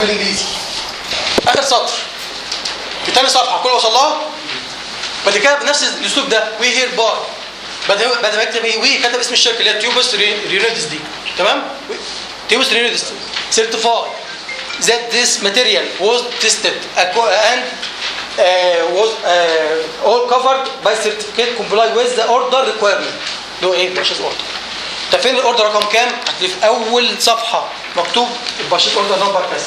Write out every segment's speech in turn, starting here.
بالانجليزي اخر سطر في تاني صفحه كل وصل لها بعد كده بنفس الاسلوب ده وي هير بار بعد بعد ما يكتب ايه وي كتب اسم الشركه اللي هي تيوبس رينيدس دي تمام تيوبس رينيدس سيرتيفاي that this material was tested aco- and uh, was uh, all covered by certificate comply with the order requirement اللي هو ايه باشاز اوردر طب فين الاوردر رقم كام؟ هتلاقيه في اول صفحه مكتوب الباشاز اوردر نمبر كذا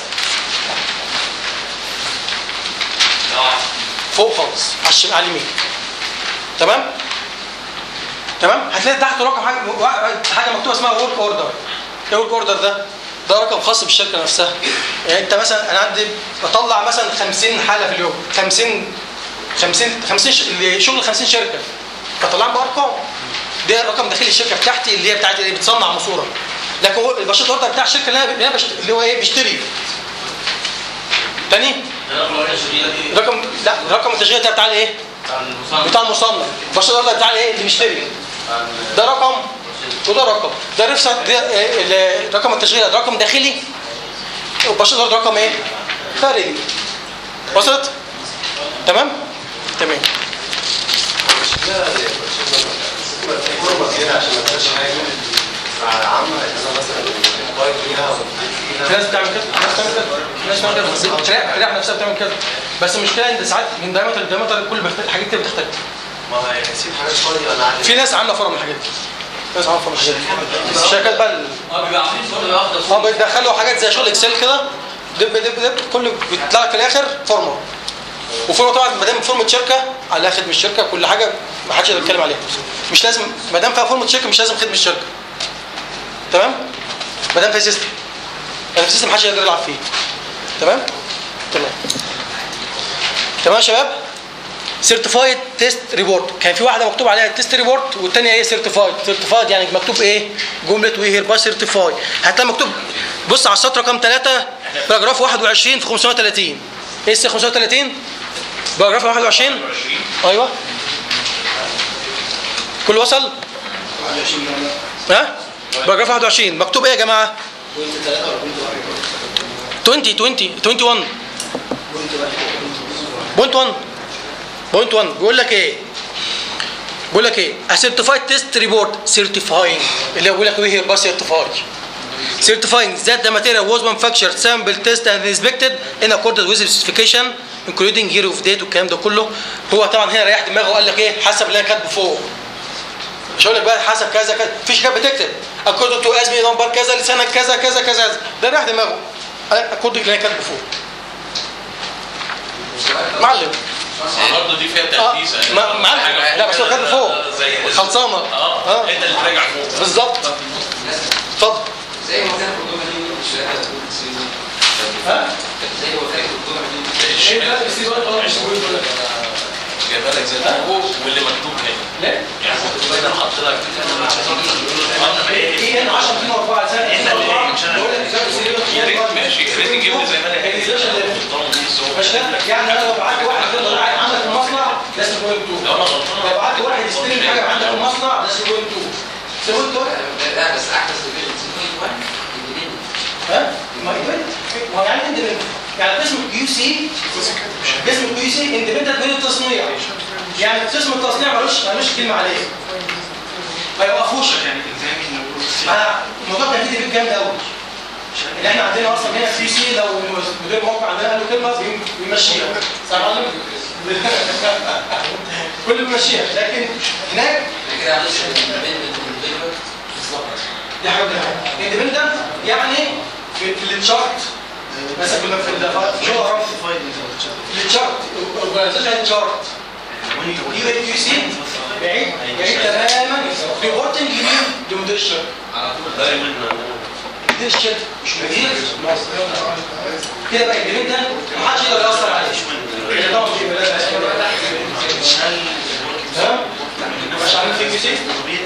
فوق خالص على الشمال على اليمين تمام تمام هتلاقي تحت رقم حاجه حاجه مكتوبه اسمها ورك اوردر ايه ورك اوردر ده ده رقم خاص بالشركه نفسها يعني انت مثلا انا عندي بطلع مثلا 50 حاله في اليوم 50 50 50 ش- اللي شغل 50 شركه بطلعهم بارقام ده رقم داخلي الشركه بتاعتي اللي هي بتاعتي اللي بتصنع ماسوره لكن هو الباشا اوردر بتاع الشركه اللي انا اللي أنا بشت- اللي هو ايه بيشتري تاني رقم لا رقم التشغيل ده بتاع الايه؟ بتاع المصنع الباشا اوردر بتاع الايه اللي بيشتري ده رقم وده رقم ده رفسه ده آه، ال- رقم التشغيل ده رقم داخلي والباشا اوردر رقم ايه؟ خارجي وصلت؟ تمام؟ تمام في ناس بتعمل كده في ناس بتعمل كده في ناس بتعمل كده تريح تريح نفسها بتعمل كده بس المشكله ان ساعات من دايمتر لدايمتر كل بيختلف حاجات كده بتختلف ما هو هيسيب حاجات فاضيه انا عارف في ناس عامله فورم الحاجات دي في ناس عامله فورم الحاجات دي الشركات بقى ال- اه بيبقى عاملين فورمه واحده اه بيدخلوا حاجات زي شغل اكسل كده دب دب دب كله بيطلع لك في الاخر فورمه وفورمه طبعا ما دام فورمه شركه على خدمه الشركه كل حاجه ما حدش يقدر يتكلم عليها مش لازم ما دام فيها فورمه شركه مش لازم خدمه الشركه تمام ما دام فيها سيستم يعني في سيستم محدش يقدر يلعب فيه تمام تمام تمام يا شباب سيرتيفايد تيست ريبورت كان في واحده مكتوب عليها تيست ريبورت والثانيه ايه سيرتيفايد سيرتيفايد يعني مكتوب ايه جمله وي هير باي سيرتيفاي هتلاقي مكتوب بص على السطر رقم 3 باراجراف 21 في 530 ايه السي 530 باراجراف 21 ايوه كل وصل ها باراجراف 21 مكتوب ايه يا جماعه 20 20 21 بوينت 1 بوينت 1 بيقول لك ايه بيقول لك ايه a certified test report certifying اللي هو بيقول لك ايه بس certify certifying that the material was manufactured sample test and inspected in accordance with the specification including year of date والكلام ده كله هو طبعا هنا ريح دماغه وقال لك ايه حسب اللي انا كاتبه فوق مش هقول لك بقى حسب كذا كذا في شركات بتكتب according to اسمي نمبر كذا لسنه كذا كذا كذا ده ريح دماغه قال according اللي انا كاتبه فوق معلم برضه دي فيها اه تأسيس يعني ما- معلم حاجة لا بس هو كاتبه فوق زي خلصانه اه اه انت اللي تراجع فوق بالظبط اتفضل زي ما كان الدكتور مدين الشركه تقول سيزون ها زي ما كان الدكتور مدين جايبها لك زي ما هو واللي مكتوب هنا لا يعني هو هنا حاط لك ايه هنا 10 2 4 سنه احنا اللي ايه مش انا بقول لك ازاي تصير يا ريت ماشي يا ريت تجيب لي زي ما انا قايل مش كده؟ يعني انا لو بعت واحد يفضل قاعد عندك في المصنع ده اسمه بوينت 2 لو انا غلطان لو بعت واحد يستلم حاجه عندك في المصنع ده اسمه بوينت 2 سويت لا بس احدث ديفيجن سيزون واحد الجديد ها ما يبقى- ما هو يعني اندبندنت يعني قسم الكيو سي قسم الكيو سي اندبندنت من التصنيع يعني قسم التصنيع ملوش ملوش كلمه عليه ما يوقفوش يعني الزامي انا الموضوع كان فيه ديبيت جامد قوي اللي احنا عندنا اصلا هنا في سي لو مدير موقع عندنا قال له كلمه بيم- بيمشيها صح يا معلم؟ كله بيمشيها لكن هناك كده عملت بالنسبه بالظبط دي حاجه اندبندنت يعني في, في التشارت مثلا كنا في ال- في شغل عربي في التشارت اورجانيزيشن تشارت يو اي يو سي بعيد بعيد تماما ريبورتنج يمين لمدير الشركه دايما مدير الشركه مش مدير كده بقى اندبندنت محدش يقدر ياثر عليه كده طبعا مش يبقى لازم. تمام مش عامل في كيو سي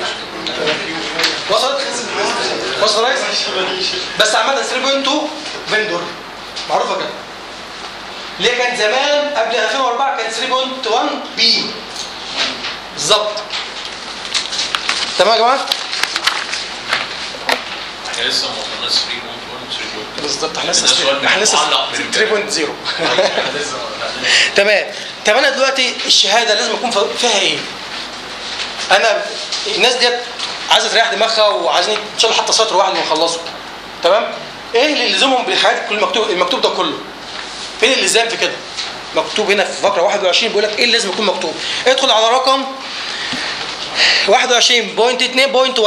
وصلت وصل رئيس بس عملنا 3.2 فيندور معروفه كده ليه كان زمان قبل 2004 كان 3.1 بي بالظبط تمام يا جماعه احنا لسه ما وصلناش 3.1 3.2 بالظبط احنا لسه ده سؤال احنا لسه معلق بال- 3.0 تمام طب انا دلوقتي الشهاده لازم يكون فيها ايه؟ انا الناس ديت عايزه تريح دماغها وعايزين ان شاء الله حتى سطر واحد ونخلصه تمام؟ ايه اللي يلزمهم بالحاجات كل المكتوب المكتوب ده كله؟ فين الالزام في كده؟ مكتوب هنا في فقره 21 بيقول لك ايه اللي لازم يكون مكتوب؟ ادخل على رقم 21.2.1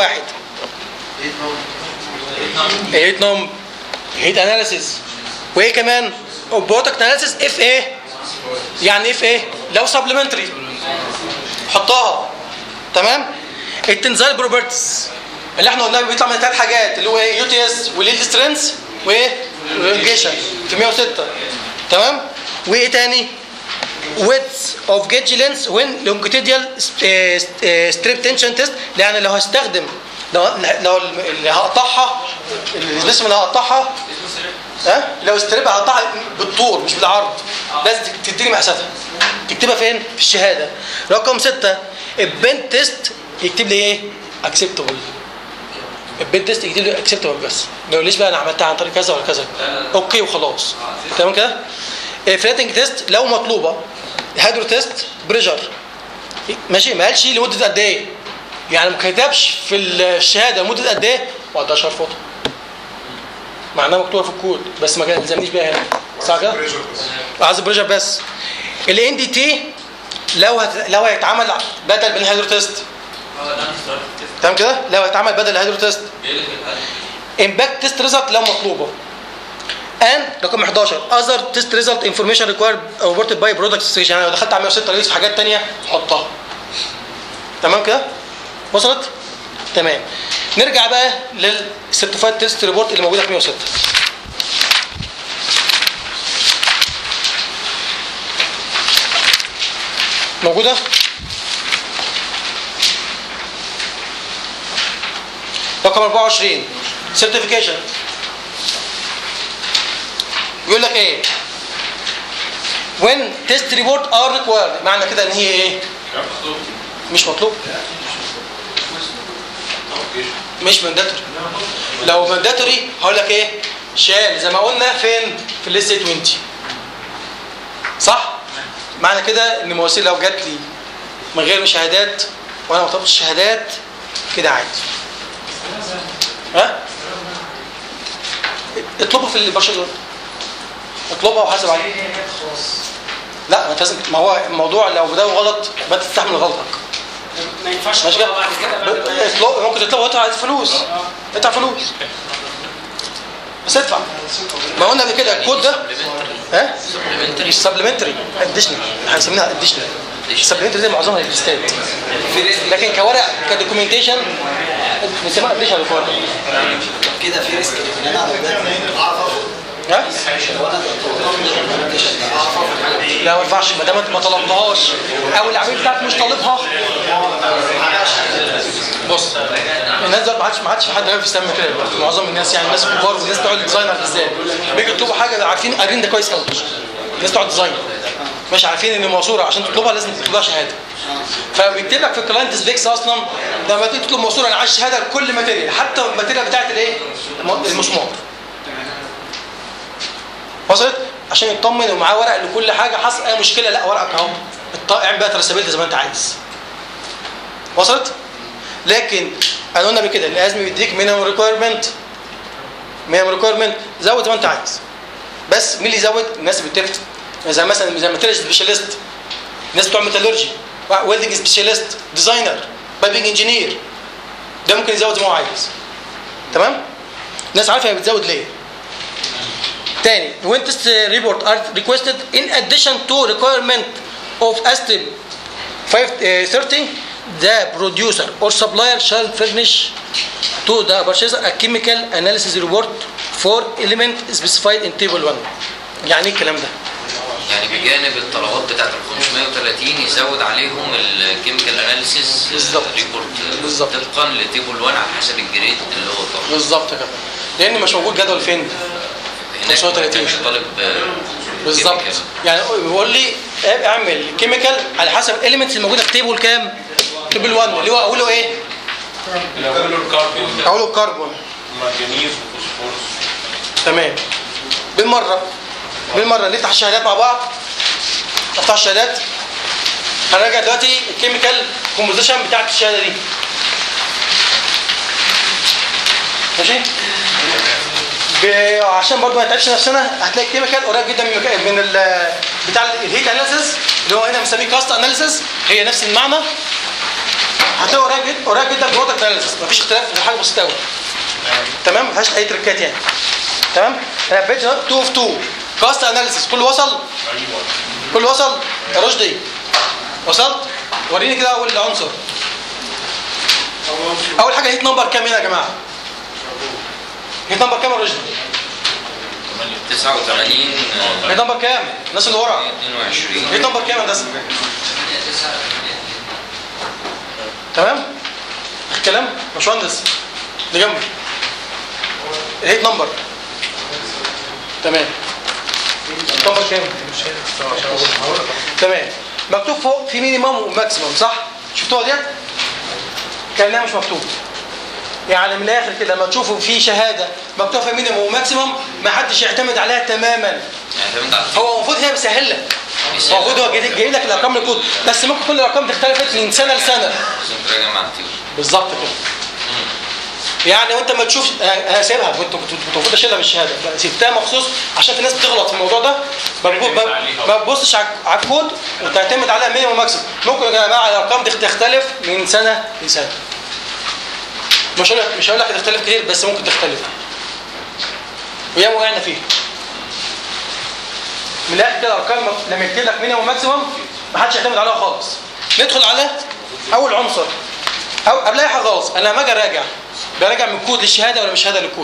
8 نوم هيت اناليسيز وايه كمان؟ برودكت اناليسيز اف ايه؟ يعني اف ايه؟ لو سبلمنتري حطها تمام؟ التنزايل بروبرتيز اللي احنا قلناه بيطلع من ثلاث حاجات اللي هو ايه؟ يو تي اس وليد سترينث وايه؟ ريلجيشن في 106 تمام؟ وايه تاني؟ width of gauge length when longitudinal strip tension test يعني لو هستخدم لو لو اللي هقطعها الجسم اللي هقطعها ها لو استريب هقطعها بالطول مش بالعرض لازم تديني مقاساتها تكتبها فين في الشهاده رقم ستة البن تيست يكتب لي ايه اكسبتبل البن تيست يكتب لي اكسبتبل بس ما يقوليش بقى انا عملتها عن طريق كذا ولا كذا اوكي وخلاص تمام كده فلاتنج تيست لو مطلوبه هيدرو تيست بريشر ماشي ما قالش لمده قد ايه يعني ما كتبش في الشهاده لمده قد ايه ما اقدرش ارفضها معناها مكتوبه في الكود بس ما يلزمنيش بيها هنا صح كده؟ عايز بريشر بس الان دي تي لو هت... لو هيتعمل بدل من الهيدرو تيست تمام كده؟ لو هيتعمل بدل الهيدرو تيست امباكت تيست ريزلت لو مطلوبه and رقم 11 other test result information required or reported by product station يعني لو دخلت على 106 لقيت حاجات تانية حطها تمام كده وصلت تمام نرجع بقى للسيرتيفايد تيست ريبورت اللي موجوده في 106 موجوده رقم 24 سيرتيفيكيشن بيقول لك ايه when test report are required معنى كده ان هي ايه مش مطلوب مش مانداتوري لو مانداتوري هقول لك ايه شال زي ما قلنا فين في الاس 20 صح معنى كده ان المواسير لو جات لي من غير مشاهدات وانا ما طلبتش الشهادات كده عادي ها اطلبها في البرشلونه اطلبها وحاسب عليها لا ما انت لازم ما هو الموضوع لو ده غلط ما تستحمل غلطك ما ينفعش ماشي كده تطلع بعد كده ب- اطلب- ممكن تطلبها وادفع فلوس ادفع فلوس بس ادفع ما قلنا قبل كده الكود ده ها مش سبلمنتري اديشنال احنا بنسميها اديشنال السبلمنتري دي معظمها ليستات لكن كورق كدوكيومنتيشن بنسميها اديشنال كورق كده في ريسك ان انا اعرف ها وانا لا ما ينفعش ما دام انت ما طلبتهاش او العميل بتاعك مش طالبها بص الناس دلوقتي ما عادش ما عادش في حد غير في سم كده دلوقتي. معظم الناس يعني الناس الكبار والناس بتوع الديزاينر بالذات بيجوا يطلبوا حاجه عارفين قارين ده كويس قوي الناس بتوع الديزاين مش عارفين ان الماسوره عشان تطلبها لازم تطلب لها شهاده فبيكتب لك في الكلاينت سبيكس اصلا لما تيجي تطلب ماسوره انا عايز شهاده لكل ماتيريال حتى الماتيريال بتاعت الايه المسمار وصلت عشان يطمن ومعاه ورق لكل حاجه حصل اي مشكله لا ورقك اهو الط- اعمل بقى ترسبيلتي زي ما انت عايز وصلت لكن انا قلنا بكده ان لازم يديك مينيمم ريكويرمنت مينيمم ريكويرمنت زود زي ما انت عايز بس مين اللي يزود الناس اللي بتفهم زي مثلا زي ماتيريال سبيشاليست الناس بتوع ميتالورجي ويلدنج سبيشاليست ديزاينر بايبنج انجينير ده ممكن يزود زي ما هو عايز تمام الناس عارفه هي بتزود ليه تاني when test report are requested in addition to requirement of ASTM 530 the producer or supplier shall furnish to the purchaser a chemical analysis report for element specified in table 1 يعني ايه الكلام ده؟ يعني بجانب الطلبات بتاعت ال 530 يزود عليهم الكيميكال اناليسيس بالظبط. ريبورت بالظبط. طبقا لتيبل 1 على حسب الجريد اللي هو طالبه بالظبط كده لان مش موجود جدول فين؟ هناك 530. مش طالب آه، بالظبط chemical. يعني بيقول لي اعمل كيميكال على حسب الاليمنتس الموجوده في تيبل كام؟ تيبل 1 اللي هو اوله ايه؟ الاول الكاربون اوله الكربون مانجنيز وفوسفورس تمام بالمره بالمره نفتح الشهادات مع بعض نفتح الشهادات هنراجع دلوقتي الكيميكال كومبوزيشن بتاعت الشهاده دي ماشي ب... عشان برضه ما نتعبش نفسنا هتلاقي الكيميكال قريب جدا من المكان من ال... بتاع الهيت اناليسيس اللي هو هنا بنسميه كاست اناليسيس هي نفس المعنى هتلاقي قريب جدا قريب جدا من ووتر اناليسيس مفيش اختلاف غير حاجه بسيطه قوي تمام ما فيهاش اي تريكات يعني تمام انا بيج 2 اوف 2 كاست اناليسيس كله وصل كله وصل يا رشدي وصلت وريني كده اول عنصر اول حاجه هيت نمبر كام هنا يا جماعه هيت نمبر كام يا رشدي 89 هيت نمبر كام الناس اللي ورا 22 هيت نمبر كام يا هندسه تمام الكلام باشمهندس اللي جنبي الهيت نمبر تمام الهيت نمبر كام تمام مكتوب فوق في مينيمم وماكسيمم صح شفتوها ديت كانها مش مكتوب يعني من الاخر كده لما تشوفوا في شهاده مكتوب فيها مينيمم وماكسيمم ما حدش يعتمد عليها تماما اعتمد على هو المفروض هي مسهل لك بيسهل. المفروض هو جاي جاي لك الارقام الكود بس ممكن كل الارقام دي اختلفت من سنه لسنه لازم تراجع مع التيم بالظبط كده يعني وانت ما تشوفش انا سايبها كنت كنت كنت المفروض اشيلها من الشهاده لا، سبتها مخصوص عشان في ناس بتغلط في الموضوع ده ما بتبص- ما- ما تبصش على على الكود وتعتمد عليها مينيموم ماكسيموم ممكن يا جماعه الارقام دي تختلف من سنه لسنه مش هقول لك مش هقول لك تختلف كتير بس ممكن تختلف وياما وقعنا فيه من الاخر كده الارقام لما يكتب لك مينيموم ماكسيموم ما حدش يعتمد عليها خالص ندخل على اول عنصر او قبل اي حاجه خالص انا لما اجي اراجع براجع من كود للشهاده ولا مش شهاده للكود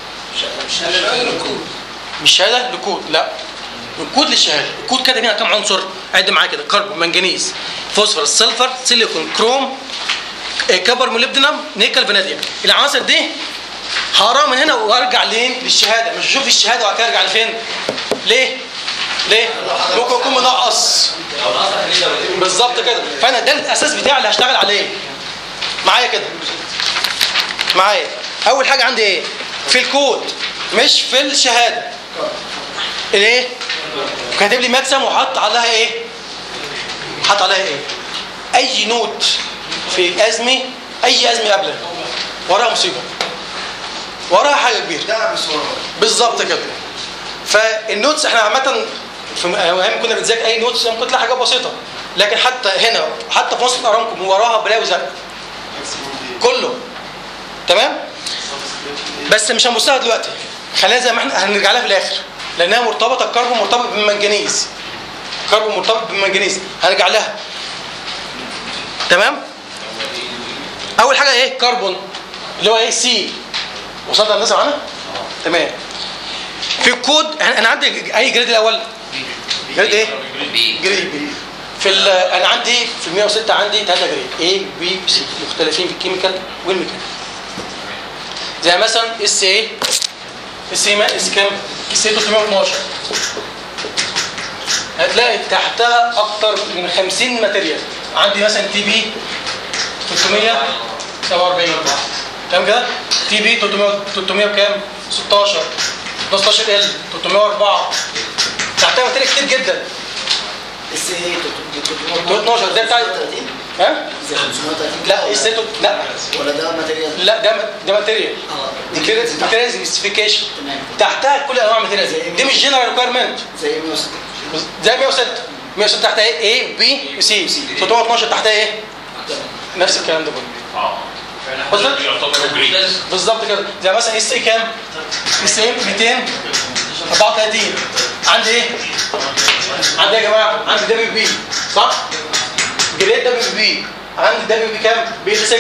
مش شهاده لكود لا من كود للشهاده الكود كاتب هنا كام عنصر عد معايا كده كربون منجنيز فوسفور سلفر سيليكون كروم آه، كبر موليبدينم نيكل فاناديوم العناصر دي هقراها من هنا وارجع لين للشهاده مش اشوف الشهاده وبعد كده ارجع لفين ليه ليه ممكن يكون منقص بالظبط كده فانا ده الاساس بتاعي اللي هشتغل عليه معايا كده معايا اول حاجه عندي ايه في الكود مش في الشهاده الايه كاتب لي ماكسيم وحط عليها ايه حط عليها ايه اي نوت في ازمه اي ازمه قبلها وراها مصيبه وراها حاجه كبيره ده بصورة بالظبط كده فالنوتس احنا عامه في ايام كنا بنذاكر اي نوتس ممكن تلاقي حاجات بسيطه لكن حتى هنا حتى في وسط ارامكم من وراها بلاوي زرقاء كله تمام بس مش هنبص لها دلوقتي خلينا زي ما احنا هنرجع لها في الاخر لانها مرتبطه الكربون مرتبط بالمنجنيز الكربون مرتبط بالمنجنيز هنرجع لها تمام اول حاجه ايه كربون اللي هو ايه سي وصلت الناس معانا تمام في الكود انا أنا عندي اي جريد الاول جريد ايه بي جريد بي في ال- انا عندي في ال 106 عندي ثلاثه جريد A B C مختلفين في الكيميكال والميكانيكال زي مثلا اس ايه اس ايه اس كام اس ايه 312 هتلاقي تحتها اكتر من 50 ماتيريال عندي مثلا تي بي 347 تمام كده تي بي 300 300 وكام 16 16 ال 304 تحتها ماتيريال كتير جدا اس ايه 312 ده بتاع ها زي 530 لا اس ايه لا ولا ده ماتيريال لا ده ده ماتيريال اه ماتيريال سبيسيفيكيشن تمام تحتها كل انواع الماتيريال دي مش جنرال ريكويرمنت زي 160 زي 106 106 تحتها ايه ايه بي وسي 312 تحتها ايه نفس الكلام ده كله اه وصلت؟ يعتبر جريد بالظبط كده زي مثلا اس اي كام اس اي 234 عندي ايه عندي يا جماعه عندي دبليو بي صح جريد دبليو بي عندي دبليو بي كام بي 6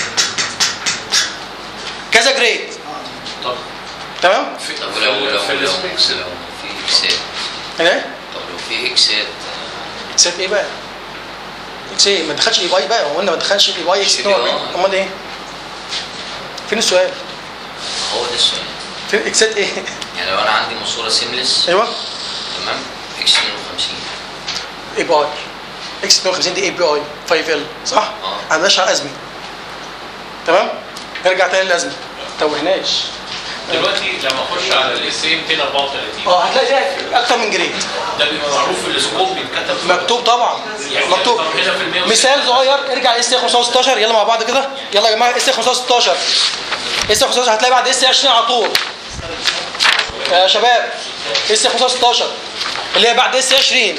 كذا جريد طب تمام طب ولو لو في لو لو السبيكس في اكسات ايه طب لو في اكسات اكسات ايه بقى اكس ايه ما دخلش اي واي بقى هو قلنا ما دخلش اي واي اكس مش 42 آه. امال ايه فين السؤال هو ده السؤال فين اكسات ايه يعني لو انا عندي ماسوره سيملس ايوه تمام اكس 52 اي بي اي اكس 52 دي اي بي اي 5 ال صح؟ اه. انا ماشي على الازمه تمام؟ نرجع تاني للازمه توهناش دلوقتي لما اخش على الاس اي 234 اه هتلاقي فيها اكتر من جريد ده بيبقى معروف في السكوب بيتكتب في- مكتوب طبعا يعني مكتوب طب هنا في المية مثال صغير ارجع اس 516 يلا مع بعض كده يلا يا جماعه اس 516 اس 516 هتلاقي بعد اس 20 على طول يا شباب اس 516 اللي هي بعد اس 20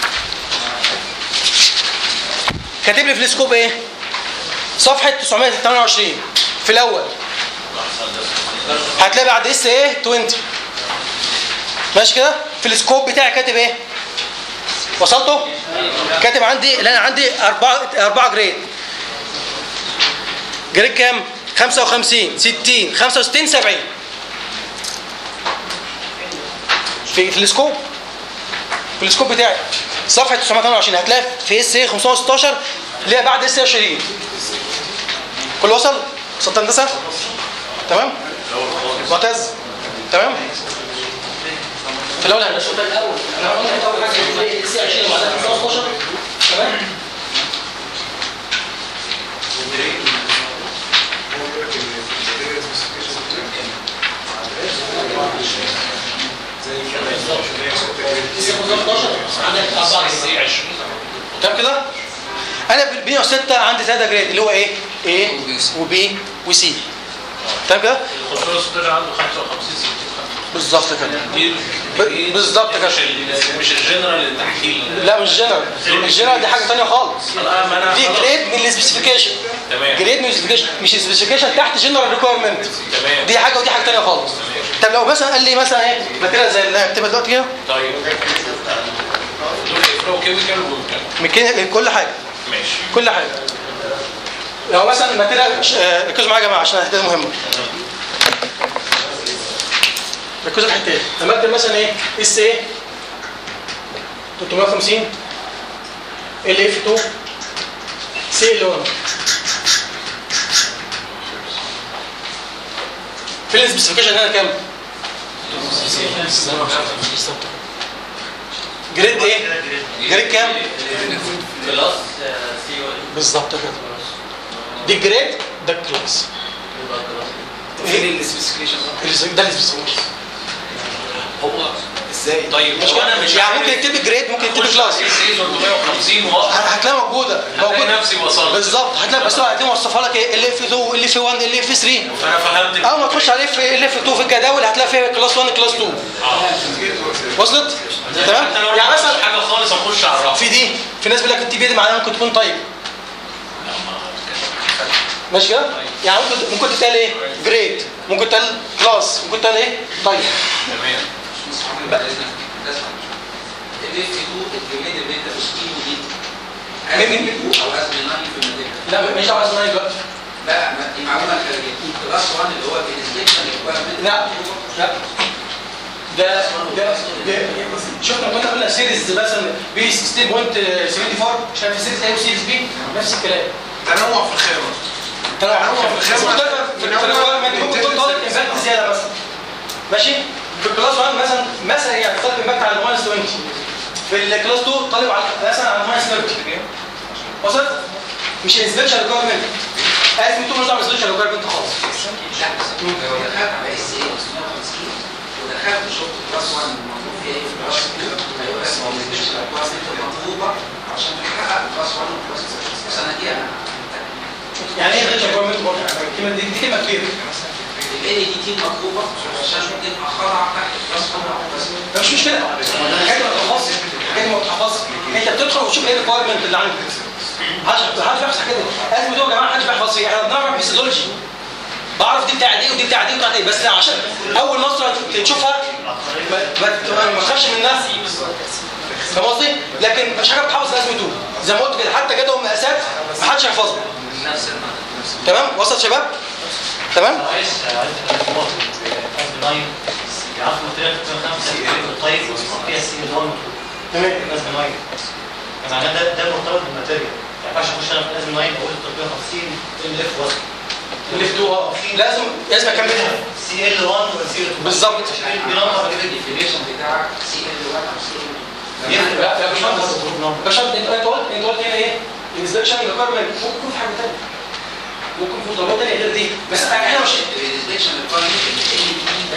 كاتب لي في السكوب ايه صفحه 928 في الاول هتلاقي بعد اس ايه 20 ماشي كده في السكوب بتاعي كاتب ايه وصلتوا كاتب عندي اللي انا عندي أربعة أربعة جريد جريد كام 55 60 65 70 في في السكوب في السكوب بتاعي صفحه 928 هتلاقي في اس اي 516 اللي هي بعد اس 20 كل وصل وصلت هندسه تمام معتز تمام في الاول هندسه الاول انا قلت اول حاجه اللي هي اس 20 وبعدها 516 تمام اس 516 عندك اربعه اس اي 20 تمام كده انا في البي 6 عندي ثلاثه جريد اللي هو ايه A وبي وسي تمام كده 516 عنده 55 60 بالظبط كده دي ب- بالظبط كده. مش ال- مش الجنرال التحكيل لا مش جنرال الجنرال دي حاجه ثانيه خالص آه، ما أنا دي خلاص. جريد من السبيسيفيكيشن تمام. جريد من السبيسيفيكيشن مش سبيسيفيكيشن تحت جنرال ريكويرمنت تمام. دي حاجه ودي حاجه ثانيه خالص طب لو مثلا قال لي مثلا ايه ماتيريال زي اللي هكتبها دلوقتي كده طيب دول افرو كيميكال وكيميكال ميكانيك كل حاجه ماشي كل حاجه لو مثلا ماتيريال ش- آه، ركزوا معايا يا جماعه عشان الحته دي مهمه ركزوا في الحته دي لما اكتب مثلا ايه اس ايه 350 ال اف 2 سي ال 1 في السبيسيفيكيشن هنا كام؟ جريد ايه؟ جريد كام؟ كلاس سي بالظبط كده دي الجريد ده الكلاس فين السبيسيفيكيشن ده السبيسيفيكيشن هو ازاي طيب هو انا مش يعني ممكن يكتب لي جريد ممكن يكتب لي كلاس اس اي 350 واقف هتلاقيها موجوده هتلاقي موجوده نفسي وصلت بالظبط هتلاقي بس هو هتلاقيه موصفها لك ايه ال اف 2 ال اف 1 ال اف 3 فانا فهمت اول ما تخش عليه في ال اف 2 في الجداول هتلاقي فيها كلاس 1 كلاس 2 وصلت تمام حتى لو يعني انا مثلا مثلا حاجه خالص اخش على الرقم في دي في ناس بيقول لك التي بي دي معناها ممكن تكون طيب ماشي كده يعني ممكن ممكن تتقال ايه جريد ممكن تتقال كلاس ممكن تتقال ايه طيب تمام الاف 2 الجريد اللي انت بتشتريه دي مين- مين- او ازمه ناني في الماتيريال لا مش عاوز اسمها دلوقتي لا ما- دي معلومه خارجيه كلاس 1 اللي هو الانسبكشن ريكويرمنت لا لا ده ده ده شفنا كنا قلنا سيريز مثلا بي 16.74 مش عارف سيريز ايه وسيريز بي نفس الكلام تنوع في الخامه تنوع في الخامة. مختلفة في الريكويرمنت ممكن تكون طالب امباكت زياده مثلا ماشي في الكلاس 1 مثلا مثلا يعني طالب امباكت على ماينس 20 في الكلاس 2 طالب على مثلا على ماينس 30 وصلت مش انسبكشن ريكويرمنت عارف انتوا مش عامل انسبكشن ريكويرمنت خالص لا بس لو دخلت على اس اي 550 ودخلت شفت كلاس 1 المطلوب فيها ايه في كلاس 2 هيقول لك الانسبكشن ريكويرمنت مطلوبه عشان تحقق كلاس 1 وكلاس 2 بس انا دي انا يعني ايه انسبكشن ريكويرمنت برضه الكلمه دي دي كلمه كبيره ال دي تي مطلوبه عشان تبقى خاضعه تحت كلاس 1 او كلاس 2 ده مش مشكله حاجه ما تحفظش حاجه ما تحفظش انت بتدخل وتشوف ايه الريكويرمنت اللي عندك محدش محدش بيحفظ كده لازم يا جماعه محدش بيحفظ فيه احنا بنعرف ميثودولوجي بعرف دي بتاعت ايه ودي بتاعت ايه وبتاعت ايه بس عشان اول نصره تشوفها ما, ما, ما تخافش منها فاهم قصدي؟ لكن مش حاجه بتحفظ لازم تقول زي ما قلت كده حتى جدول مقاسات ما حدش يحفظها نفس المعنى تمام وصلت شباب؟ تمام؟ عايز عايز الخطوات ناين يعرفوا ماتيريال 205 طيب فيها سي 1 تمام لازم ناين معناه ده ده مرتبط بالماتيريال ما ينفعش اخش انا في لازم ناين اقول 350 ال اف 1 اللي في تو اه لازم لازم اكملها سي ال 1 وسي ال 2 بالظبط دي نمبر الديفينيشن بتاعك سي ال 1 او سي ال 2 لا لا مش مهندس باشمهندس انت انت قلت انت قلت هنا ايه؟ انسبكشن ريكويرمنت ممكن يكون في حاجه ثانيه ممكن يكون في ضربات ثانيه غير دي بس احنا مش الانسبكشن ريكويرمنت اللي ال دي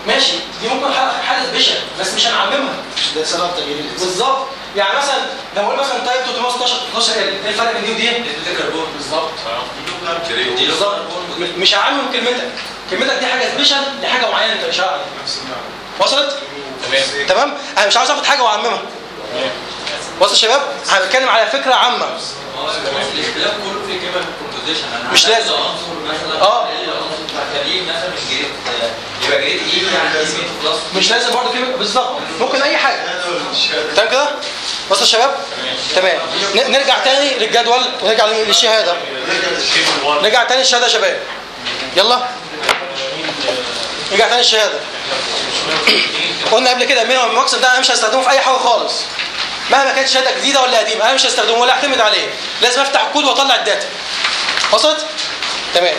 ماشي دي ممكن حاله حاله سبيشال بس مش هنعممها ده سبب تغيير الاسم بالظبط يعني مثلا لو قلنا مثلا تايب 316 13 ال ايه الفرق بين دي ودي؟ ده كربون بالظبط دي بالظبط م- مش هعمم كلمتك كلمتك دي حاجه سبيشال دي حاجه معينه انت اشاره عليها وصلت؟ تمام تمام؟ انا مش عاوز اخد حاجه واعممها وصل يا شباب؟ انا بتكلم على فكره عامه الاختلاف كله في كلمه كومبوزيشن انا مش عايز لازم. عنصر مثلا آه. العنصر خليه مثلا من جريد يبقى جريد ايه يعني اسمه بلس مش لازم برضه كلمه بالظبط ممكن اي حاجه تمام كده؟ وصل يا شباب؟ تمام ن- نرجع تاني للجدول ونرجع للشهاده نرجع تاني للشهاده يا شباب يلا نرجع تاني للشهاده قلنا قبل كده مينيمم المقصد ده انا مش هستخدمه في اي حاجه خالص مهما كانت شهاده جديده ولا قديمه انا مش هستخدمه ولا اعتمد عليه لازم افتح الكود واطلع الداتا وصلت تمام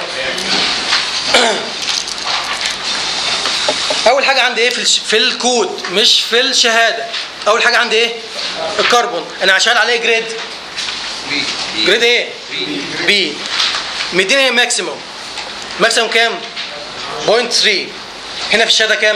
اول حاجه عندي ايه في الش... في الكود مش في الشهاده اول حاجه عندي ايه الكربون انا شغال عليه جريد جريد ايه بي مديني ماكسيموم ماكسيموم كام 0.3 هنا في الشهاده كام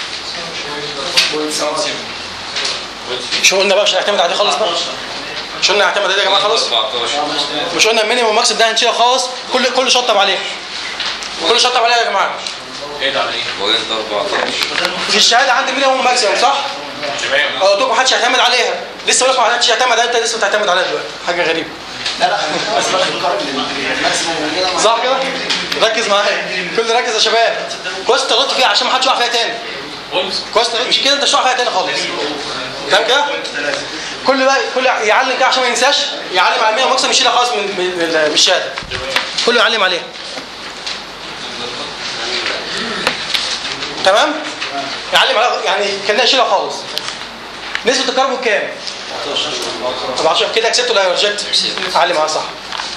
مش قلنا بقى مش هنعتمد عليه خالص بقى مش قلنا نعتمد عليه يا جماعه خالص 14 مش قلنا المينيموم ماكسيموم ده هنشيله خالص كل كل شطب عليه كل شطب عليه يا جماعه ايه ده على ايه؟ بوينت 14 في الشهاده عندي مينيموم ماكسيموم صح؟ تمام اه دوك محدش يعتمد عليها لسه بقولك ما حدش يعتمد عليها انت لسه بتعتمد عليها دلوقتي حاجه غريبه لا لا بس باخد القرن الماكسيموم كده مع- صح كده؟ ركز معايا كل ركز يا شباب كويس انت غلطت فيها عشان ما حدش يقع فيها تاني قلت كويس انت- مش كده انت مش هتقع فيها تاني خالص تمام كده؟ كل بقى كل يعلم كده عشان ما ينساش يعلم على 100 مكسب يشيلها خالص من من من الشهاده كله يعلم عليها تمام؟ يعلم عليها يعني كانها يشيلها خالص نسبة الكربون كام؟ 14 كده اكسبت ولا ريجكت؟ علم عليها صح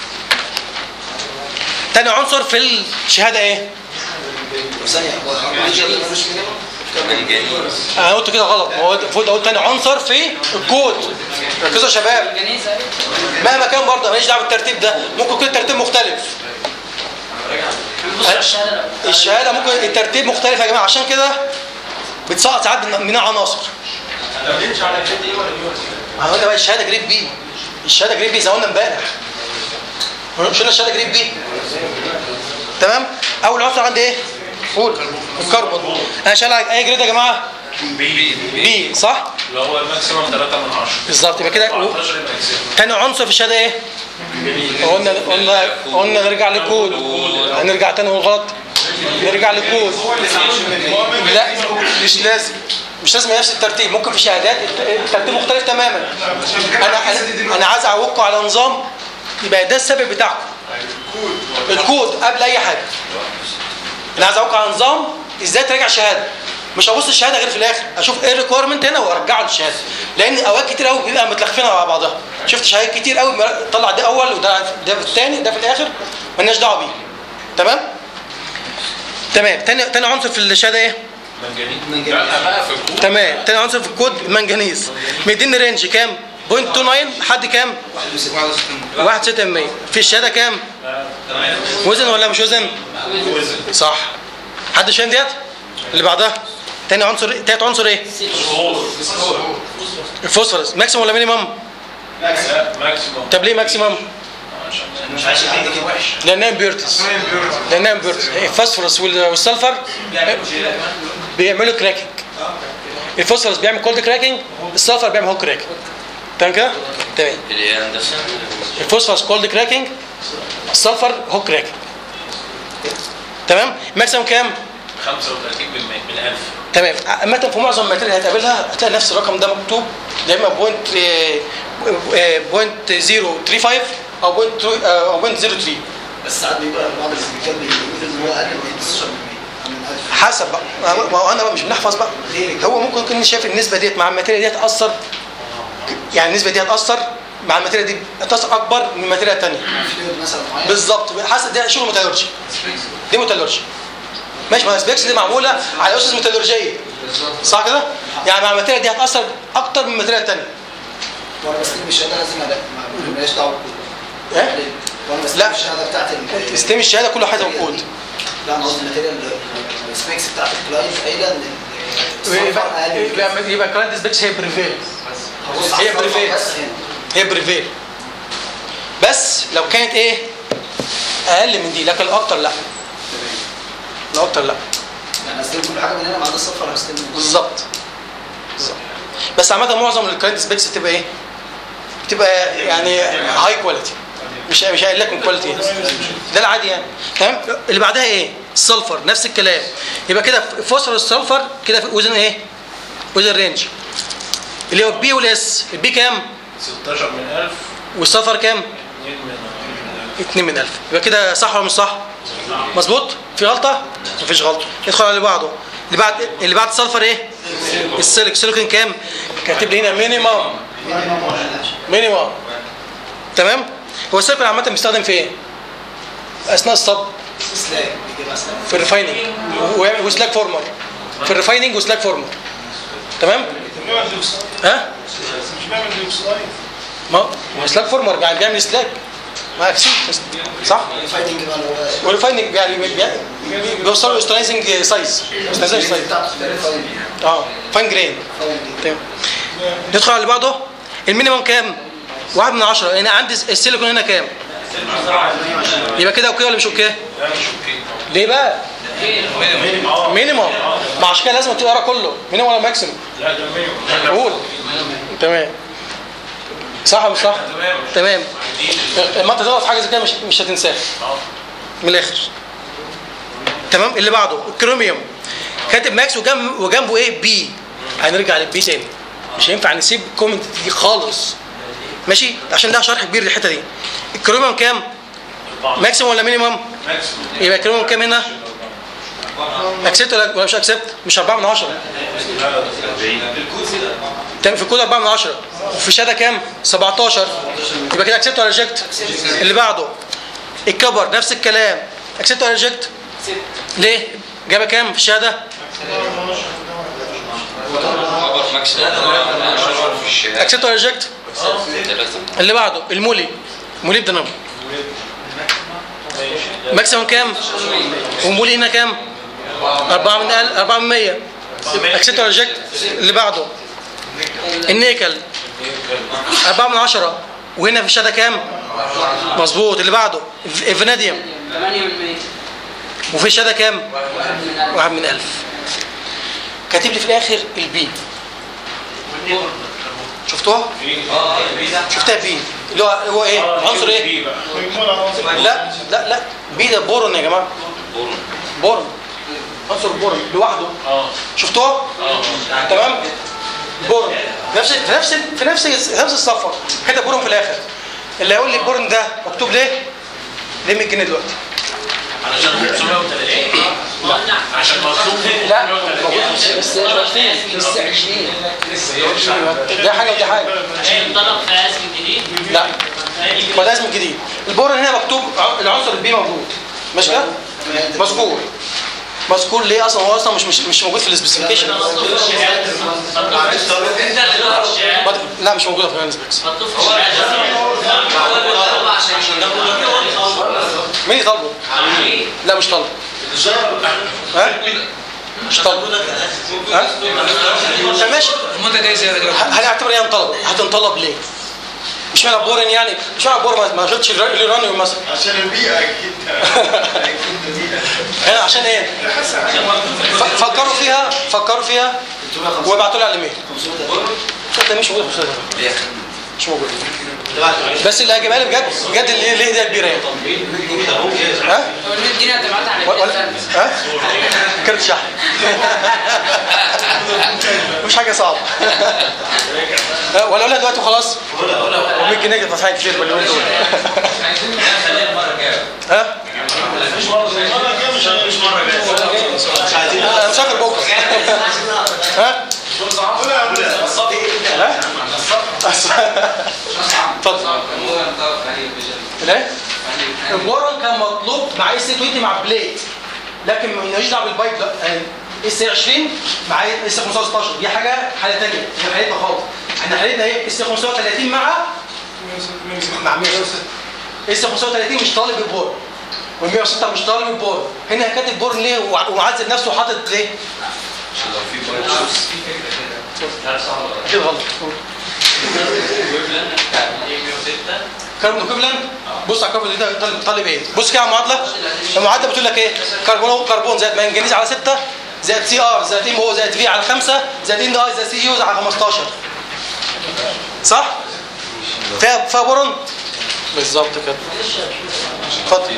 تاني عنصر في الشهاده ايه؟ ثانية هو الريجن ملوش مينيمم منجنيز انا قلت كده غلط هو المفروض اقول تاني عنصر في الكود ركزوا يا شباب مهما كان برضه ماليش دعوه بالترتيب ده ممكن يكون الترتيب مختلف الشهاده ممكن الترتيب مختلف يا جماعه عشان كده بتسقط ساعات من- منها عناصر ما بنمشي على جريد ايه ولا بي ولا سي؟ هقول بقى الشهاده جريد بي الشهاده جريد بي زي ما قلنا امبارح مش قلنا الشهاده جريد بي تمام اول عنصر عندي ايه قول الكربون انا شغال على اي جريد يا جماعه بي بي صح اللي هو الماكسيمم 3 من 10 بالظبط يبقى كده 14 الماكسيمم تاني عنصر في الشهاده ايه قلنا قلنا قلنا نرجع للكود هنرجع تاني والغلط نرجع للكود لا مش لازم مش لازم نفس الترتيب ممكن في شهادات الت- الترتيب مختلف تماما انا انا انا عايز اعوقكم على نظام يبقى ده السبب بتاعكم الكود قبل اي حاجه انا عايز اعوقكم على نظام ازاي تراجع شهاده مش هبص الشهاده غير في الاخر اشوف ايه الريكويرمنت هنا وارجعه للشهاده لان اوقات كتير قوي بيبقى متلخفينه مع بعضها شفت شهادات كتير قوي طلع ده اول وده ده في الثاني ده في الاخر مالناش دعوه بيه تمام تمام تاني تاني عنصر في الشهاده ايه منجنيز لا بقى في الكود تمام تاني عنصر في الكود المنجنيز مديني رينج كام 0.29 لحد كام 1.6% في الشهاده كام وزن ولا مش وزن صح حد فاهم ديت اللي بعدها تاني عنصر تالت عنصر ايه الفوسفورس ماكسيموم ولا مينيمم لا ماكسيمم طب ليه ماكسيمم مش عايز حاجة كده وحش لانها امبيورتس لانها امبيورتس الفوسفورس وال- والسلفر بيعملوا كراكنج الفوسفورس بيعمل كولد كراكنج السلفر بيعمل هوك كراكنج تمام كده تمام اللي هي هندسه الفوسفورس كولد كراكنج السلفر هوك كراكنج تمام ماكسيمم كام 35% من 1000 تمام عامة في معظم الماتيريال اللي هتقابلها هتلاقي نفس الرقم ده مكتوب يا اما بوينت بوينت 035 او بوينت او بوينت 03 بس ساعات بيبقى بعض السبيكات بيقول ان هو اقل من 19% من 1000 حسب بقى ما ما هو انا بقى مش بنحفظ بقى هو ممكن يكون شايف النسبه ديت مع الماتيريال دي هتاثر يعني النسبه دي هتاثر مع الماتيريال دي هتاثر اكبر من الماتيريال الثانيه فلويد مثلا معين بالظبط حسب ده شغل ميتالورجي دي ميتالورجي ماشي ما سبيكس دي معموله على اسس ميتالورجيه صح كده؟ يعني مع الماتيريال دي هتاثر اكتر من الماتيريال الثانيه وانا بستلم الشهاده لازم أبقى- ما- ماليش دعوه بالكود. ايه؟ وانا لا. بستلم الشهاده بتاعت ال- استلم الشهاده كل واحد كود لا انا قصدي الماتيريال السبيكس بتاعت الكلاينت قايله ان الصفر اقل من كده. يبقى يبقى كلاينت سبيكس هي بريفيل هبص هي على الصفر بريفيل. بس هنا هي بريفيل بس لو كانت ايه اقل من دي لكن الاكتر لا الاكتر لا يعني استلم كل حاجه من هنا ما عدا الصفر انا استلم بالظبط بالظبط. بس عامه معظم الكلاينت سبيكس بتبقى ايه بتبقى يعني هاي كواليتي مش مش هقول لك من كواليتي ده العادي يعني تمام اللي بعدها ايه السلفر نفس الكلام يبقى كده فوسفور السلفر كده في وزن ايه وزن رينج اللي هو البي والاس البي كام 16 من 1000 والسلفر كام 2 من 2 من 1000 يبقى كده صح ولا مش صح مظبوط في غلطه مفيش غلطه ندخل على اللي بعده اللي بعد اللي بعد السلفر ايه السيليك سيليكون كام كاتب لي هنا مينيمم مينيمم تمام هو السيليكون عامه بيستخدم في ايه اثناء الصب سلاك بيجيبها سلاك في الريفايننج و- وسلاك فورمر في الريفايننج وسلاك فورمر تمام ها مش بيعمل ديوكسلايد ما هو سلاك فورمر يعني بيعمل سلاك ما اكسيد صح الفايتنج بقى اللي هو والريفايننج يعني بي- بي- بيوصلوا استرايزنج سايز استرايزنج سايز بتاعته الفايتنج اه فاين جرين فايتنج تمام ندخل على اللي بعده المينيمم كام؟ واحد من عشرة يعني عندي السيليكون هنا كام؟ يبقى كده اوكي ولا مش اوكي؟ لا مش اوكي ليه بقى؟ مينيمم ما عشان كده لازم تقرا كله مينيمم ولا ماكسيمم؟ لا ده مينيمم قول تمام صح ولا مش صح؟ تمام لما انت تغلط في حاجه زي كده مش مش هتنساها من الاخر تمام اللي بعده الكروميوم كاتب ماكس وجنب وجنبه ايه بي هنرجع للبي تاني مش هينفع نسيب الكومنت دي خالص ماشي عشان ده شرح كبير للحته دي الكروميوم كام ماكسيموم ولا مينيمم ماكسيموم يبقى الكروميوم كام هنا اكسبت ولا ولا مش اكسبت مش 4 من 10 تمام في الكود 4 من 10 وفي الشهاده كام 17 يبقى كده اكسبت ولا ريجكت اللي بعده الكبر نفس الكلام اكسبت ولا ريجكت ليه جابها كام في الشهاده خبر ماكسيموم في الشهاده اكسبت ولا ريجكت ثلاثة اللي بعده المولي مولي بدنم ماكسيموم كام ومولي هنا كام 4 من 1000 4 من 100 اكسبت ولا ريجكت اللي بعده النيكل 4 من 10 وهنا في الشهاده كام مظبوط اللي بعده الف- الفاناديوم 8% وفي الشهاده كام من ألف. واحد من 1000 كاتب لي في الاخر البي شفتوها شفتها بي اللي هو هو ايه عنصر ايه بي بقى مجموعة عناصر لا لا لا بي ده بورون يا جماعه بورون بورون عنصر بورون لوحده اه شفتوها اه تمام بورون نفس في نفس في نفس في نفس الصفه حته بورون في الاخر اللي هيقول لي البورون ده مكتوب ليه ليه 100 جنيه دلوقتي علشان 530 عشان مطلوب لا موجود بس 20 بس 20 ده حاجه ودي حاجه طلب في اسم جديد لا ما ده اسم جديد البورون هنا مكتوب ع- العنصر البي موجود ماشي كده مذكور مذكور ليه اصلا هو اصلا مش مش, مش موجود في السبيسيفيكيشن لا مش موجوده في السبيكس مكتوب في الشهاده مين يطالبه لا مش طالبه ها مش طالبه ها طب ماشي المدة جاي زيادة كده ه- هنعتبر ايه انطلب هتنطلب ليه مش معنى بورن يعني مش معنى بورن ما- ما شفتش الر- اليورانيوم مثلا عشان البيئة أكيد أكيد البيئة هنا عشان ايه ف- فكروا فيها فكروا فيها وابعتوا لي على الايميل ده مش موجود في الصيدلة. مش موجود بس اللي هجيبها لي بجد بجد اللي ليه ايديها كبيره يعني ها الدنيا هتبعتها على ولا التليفون. ها كارت شحن مش حاجه صعبه ها، ولا اقولها دلوقتي وخلاص و100 جنيه كانت تصحيح كتير باليومين دول ها انا مسافر بكره ها ها اتفضل ليه؟ البورون كان مطلوب مع اس 20 مع بليت لكن مالناش دعوه بالبايب لا اس 20 مع اس 15 دي حاجه حاله ثانيه هي حالتنا خالص احنا حالتنا ايه اس 35 مع مع مين اس 35 مش طالب البورون وال 106 مش طالب البورن هنا كاتب بورن ليه وع- ومعذب نفسه وحاطط ليه؟ عشان لو في بايت شوز كده غلط كربون كوبلان بص على الكربون ده طالب, طالب ايه بص كده على المعادله المعادله بتقول لك ايه كربون كربون زائد منجنيز على 6 زائد سي ار زائد ام او زائد في على 5 زائد ان اي زائد سي يوز على 15 صح فيها فيها بورون بالظبط كده اتفضل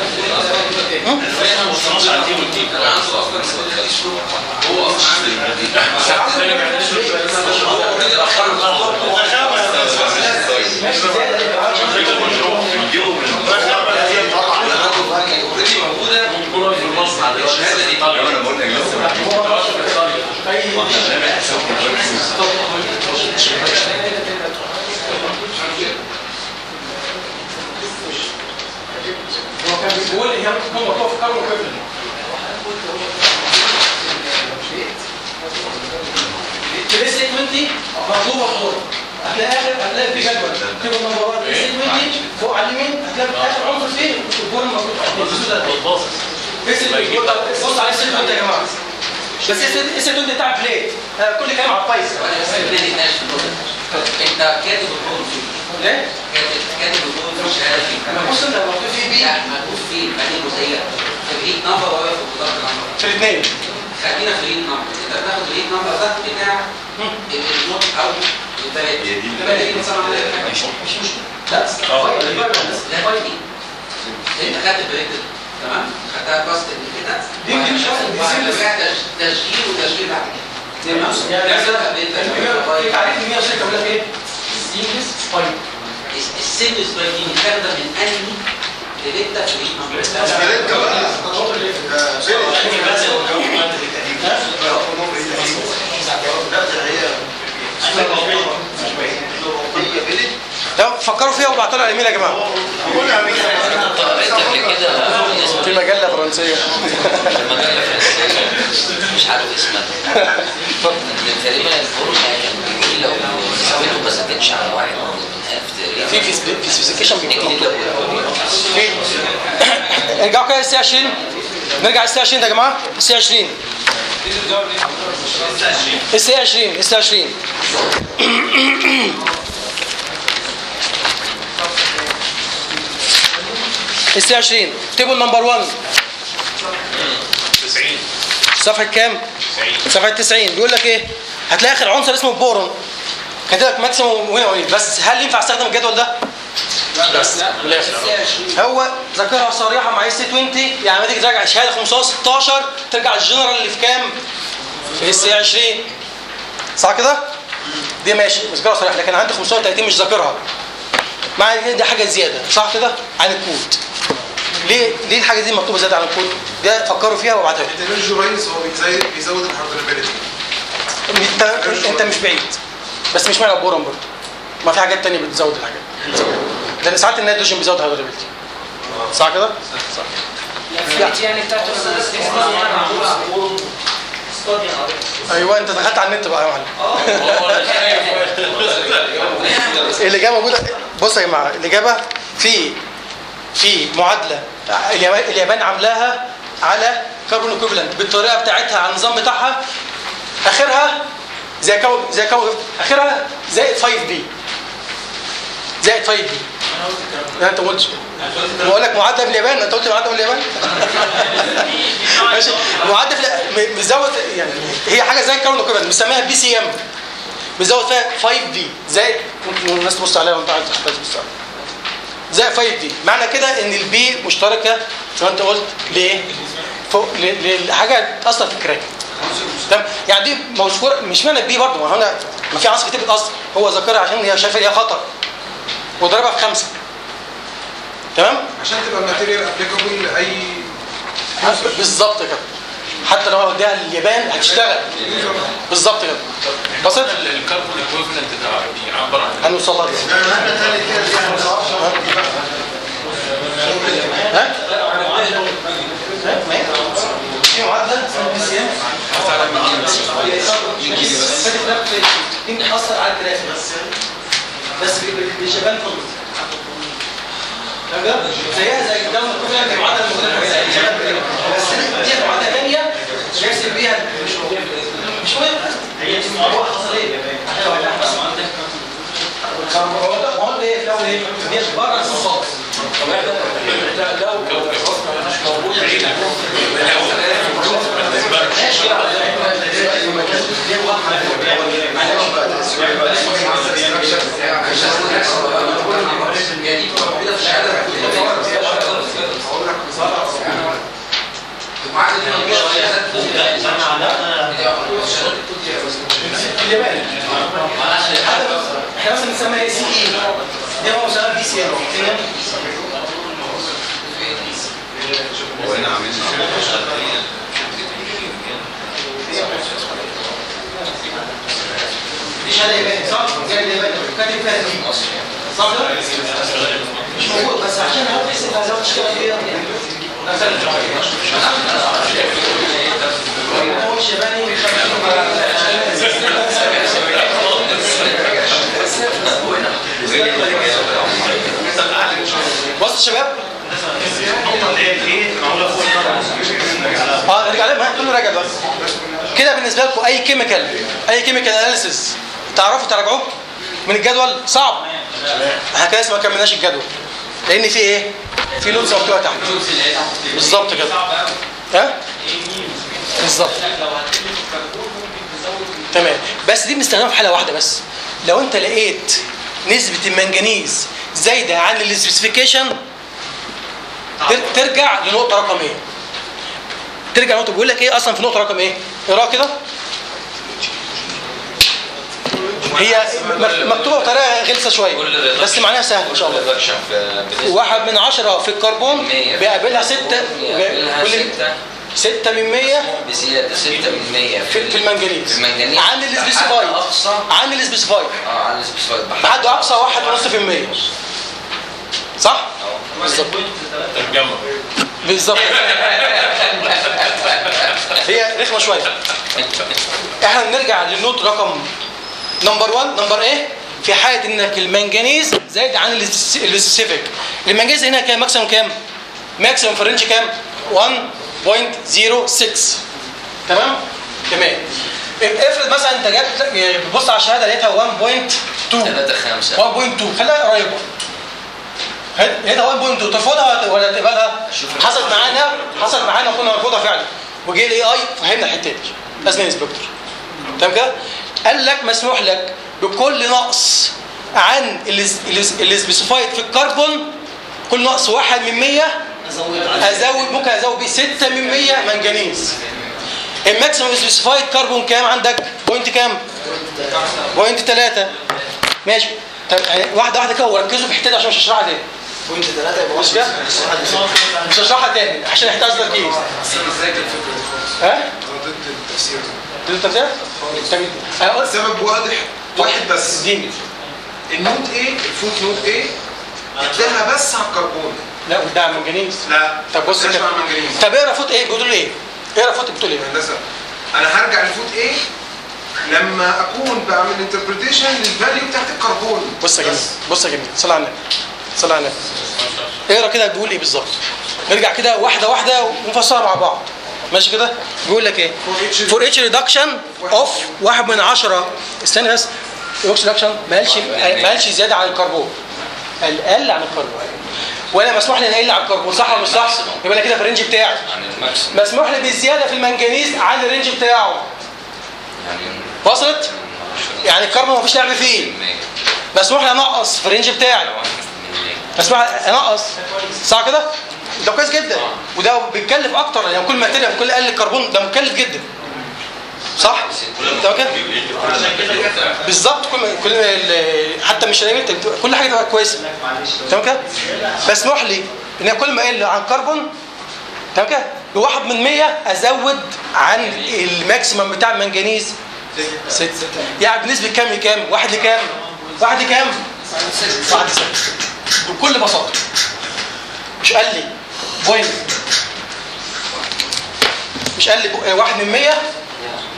انا بقول لك لسه هو كان بيقول هي ممكن مطلوب في كربون كوبلان في سيجمنتي مطلوبه فوق هتلاقي اخر هتلاقي في جدول تكتب النمبرات في سيجمنتي فوق على اليمين هتلاقي اخر عنصر فيه الجول مكتوب في سيجمنتي بص على السيجمنت يا جماعه بس السيجمنت بتاع بليت أنا كل كلام على البايثون انت كاتب الكود فيه ليه؟ كاتب كاتب الكود في الشهاده فيه لما بص انت مكتوب فيه بي لا مكتوب فيه بعدين جزئيه فريق نمبر واقف في القدرات نمبر في الاثنين خلينا فريق نمبر انت بتاخد فريق نمبر ده بتاع النوت او البلد هي دي البلد دي مثلا عليها مش مش مشكله لا لا فايدي انت خدت البريك ده تمام خدتها باست كده دي- دي مش أصلاً، دي وبعد سيلز. كده تش- تشغيل وتشغيل بعد كده تمام يعني تحسبها بين في تعريف ال 106 بيقول لك ايه؟ سيمليس فايل السن سبايك دي متاخده من انهي لبيتا فريق نمبر بريد بقى ده فكروا فيها وابعتوا لي على الايميل يا جماعه كنت قريت قبل كده بالنسبه في مجله فرنسيه للمجله الفرنسيه مش عارف اسمها إن تقريبا الفورم كان بيقول لو نسبته ما زادتش على واحد من ألف تقريبا في في في سبيسيفيكيشن بيكون نكتب مكتوب. لابوراتوري في ارجعوا كده السي 20 نرجع السي 20 ده يا جماعه السي 20 السي 20 السي 20 السي 20 تيبل نمبر 1 90 صفحه كام؟ 90 صفحه 90 بيقول لك ايه؟ هتلاقي اخر عنصر اسمه بورون كاتب لك ماكسيموم وين وين بس هل ينفع استخدم الجدول ده؟ بس هو ذاكرها صريحه مع اس 20 يعني لما تيجي تراجع شهاده 516 ترجع الجنرال اللي في كام؟ في اس 20 صح كده؟ دي ماشي ذاكرها صريحه لكن عندي 530 مش ذاكرها مع إن دي حاجه زياده صح كده؟ عن الكود ليه ليه الحاجه دي مكتوبه زياده عن الكود؟ ده فكروا فيها وابعتها لي التكنولوجي رايز هو بيزود بيزود الهاردرابيلتي انت انت مش بعيد بس مش معنى بورم برضه ما في حاجات تانية بتزود الحاجات لان ساعات النيتروجين بيزود هيدروبيلتي صح كده؟ صح يعني بتاعت ايوه انت دخلت على النت بقى يا معلم الاجابه موجوده بص يا جماعه الاجابه في في معادله اليابان اليابان عاملاها على كاربون ايكوفالنت بالطريقه بتاعتها على النظام بتاعها اخرها زي كو زي كو اخرها زائد 5 بي زائد 5 بي لا انت ما قلتش بقول لك معدل باليابان انت قلت معدل باليابان ماشي معدل في م- مزود يعني هي حاجه زي الكاربون ايكوفالنت بنسميها بي سي ام بنزود فيها 5 بي زي ممكن الناس تبص عليها وانت عايز تبص عليها زي 5 دي معنى كده ان البي مشتركه زي ما انت قلت ليه فوق ل- لحاجه اصلا في الكراك تمام يعني دي مذكوره مش معنى البي برضه ما هو انا ما في عناصر كتير بتاثر هو ذكرها عشان هي شايفه هي خطر وضربها في خمسه تمام عشان تبقى الماتيريال ابليكابل لاي بالظبط كده حتى لو وديها اليابان هتشتغل بالظبط كده بسيط الكربون ايكويفالنت ده بيعبر عن هنوصل لها دي. ها؟ ها؟ ما هي؟ في معادله اسمها بي سي ام يمكن اثر على الجرافيك بس بس باليابان كله فاهم كده؟ زيها زي الدوله الكوفيه دي معادله موجوده في الجزائر شباب كده. بس دي معادله ثانيه يحسب بيها مش موجوده مش موجوده هو حصل ايه؟ عشان لو واحد بس ما عندك هو ده ما هو ده ايه؟ لو ايه؟ دي بره السوق خالص اليابان احنا مثلا بنسميها اي سي اي دي هو مسمى بي سي ام وهنا عاملين دي شهاده ياباني صح؟ جاي الياباني كاتب فيها دي صح كده؟ مش موجود بس عشان هو بس ما زودش كده فيها مثلا هو مش ياباني بص يا شباب اه نرجع لها كله راجع بس كده بالنسبه لكم اي كيميكال اي كيميكال اناليسيس تعرفوا تراجعوه من الجدول صعب احنا كده لسه ما كملناش الجدول لان في ايه في نوتس مكتوبه تحت بالظبط كده ها بالظبط تمام بس دي بنستخدمها في حاله واحده بس لو انت لقيت نسبه المنجنيز زايده عن السبيسيفيكيشن ترجع لنقطه رقم ايه ترجع لنقطه بيقول لك ايه اصلا في نقطه رقم ايه اقراها كده هي مكتوبه بطريقه غلسه شويه بس معناها سهل ان شاء الله واحد من عشرة في الكربون بيقابلها ستة كل ستة من مية بزيادة 6 من 100 في, في المنجنيز في المنجنيز عن السبيسيفايد بحد أقصى عن السبيسيفايد اه عن السبيسيفايد بحد اقصى واحد ونص في المية صح؟ بالظبط ترجمة بالظبط هي رخمه شويه احنا بنرجع للنوت رقم نمبر 1 نمبر ايه في حاله انك المنجنيز زايد عن السبيسيفيك المنجنيز هنا كام ماكسيمم كام ماكسيمم في الرينج كام 1.06 تمام تمام افرض مثلا انت جبت بص على الشهاده لقيتها 1.2 3 5 1.2 خليها قريبه لقيتها 1.2 ترفضها ولا تقبلها حصلت معانا حصلت معانا كنا نرفضها فعلا وجه الاي اي فهمنا الحته دي لازم انسبكتور تمام كده قال لك مسموح لك بكل نقص عن السبيسيفايد في الكربون كل نقص واحد من 100 ازود ممكن ازود بيه 6 من 100 منجنيز الماكسيمم سبيسيفايد كربون كام عندك بوينت كام بوينت 3 ماشي طب يعني واحده واحده كده وركزوا في الحته دي عشان مش هشرحها تاني بوينت ثلاثة يبقى مش كده مش هشرحها تاني عشان يحتاج تركيز ها ضد التفسير ضد التفسير طب انا قلت سبب واضح واحد بس اديني النوت ايه الفوت نوت ايه اداها بس على الكربون لا ده على المنجنيز لا طب بص ملهاش كده مع المنجنيز طب اقرا فوت ايه بتقول ايه اقرا فوت بتقول ايه هندسه انا هرجع لفوت ايه لما اكون بعمل انتربريتيشن للفاليو بتاعت الكربون بص يا جميل بس. بص يا جميل صلى على النبي صلى على النبي اقرا كده بيقول ايه بالظبط نرجع كده واحده واحده ونفسرها مع بعض ماشي كده بيقول لك ايه فور اتش ريدكشن اوف واحد من عشرة استنى بس اتش ريدكشن ما قالش ما قالش زياده عن الكربون قال قل عن الكربون ولا مسموح لي نقل عن الكربون صح ولا مش صح يبقى انا كده في الرينج بتاعي عن الماكسيمم مسموح لي بالزياده في المنجنيز عن الرينج بتاعه يعني وصلت يعني الكربون مفيش لعب فيه مسموح لي انقص في الرينج بتاعي مسموح لي انقص صح كده ده كويس جدا وده بيتكلف اكتر يعني كل ماتيريال كل اقل الكربون ده مكلف جدا صح تمام كده بالظبط كل كل ال- حتى مش هنعمل كل حاجه تبقى كويسه تمام كده مسموح لي ان كل ما اقل عن كربون تمام كده بواحد من 100 ازود عن الماكسيمم بتاع المنجنيز ست يعني بنسبه كام لكام؟ واحد لكام؟ واحد لكام؟ واحد لستة بكل بساطه مش قال لي بوينت مش قال لي بو- آه، واحد من 100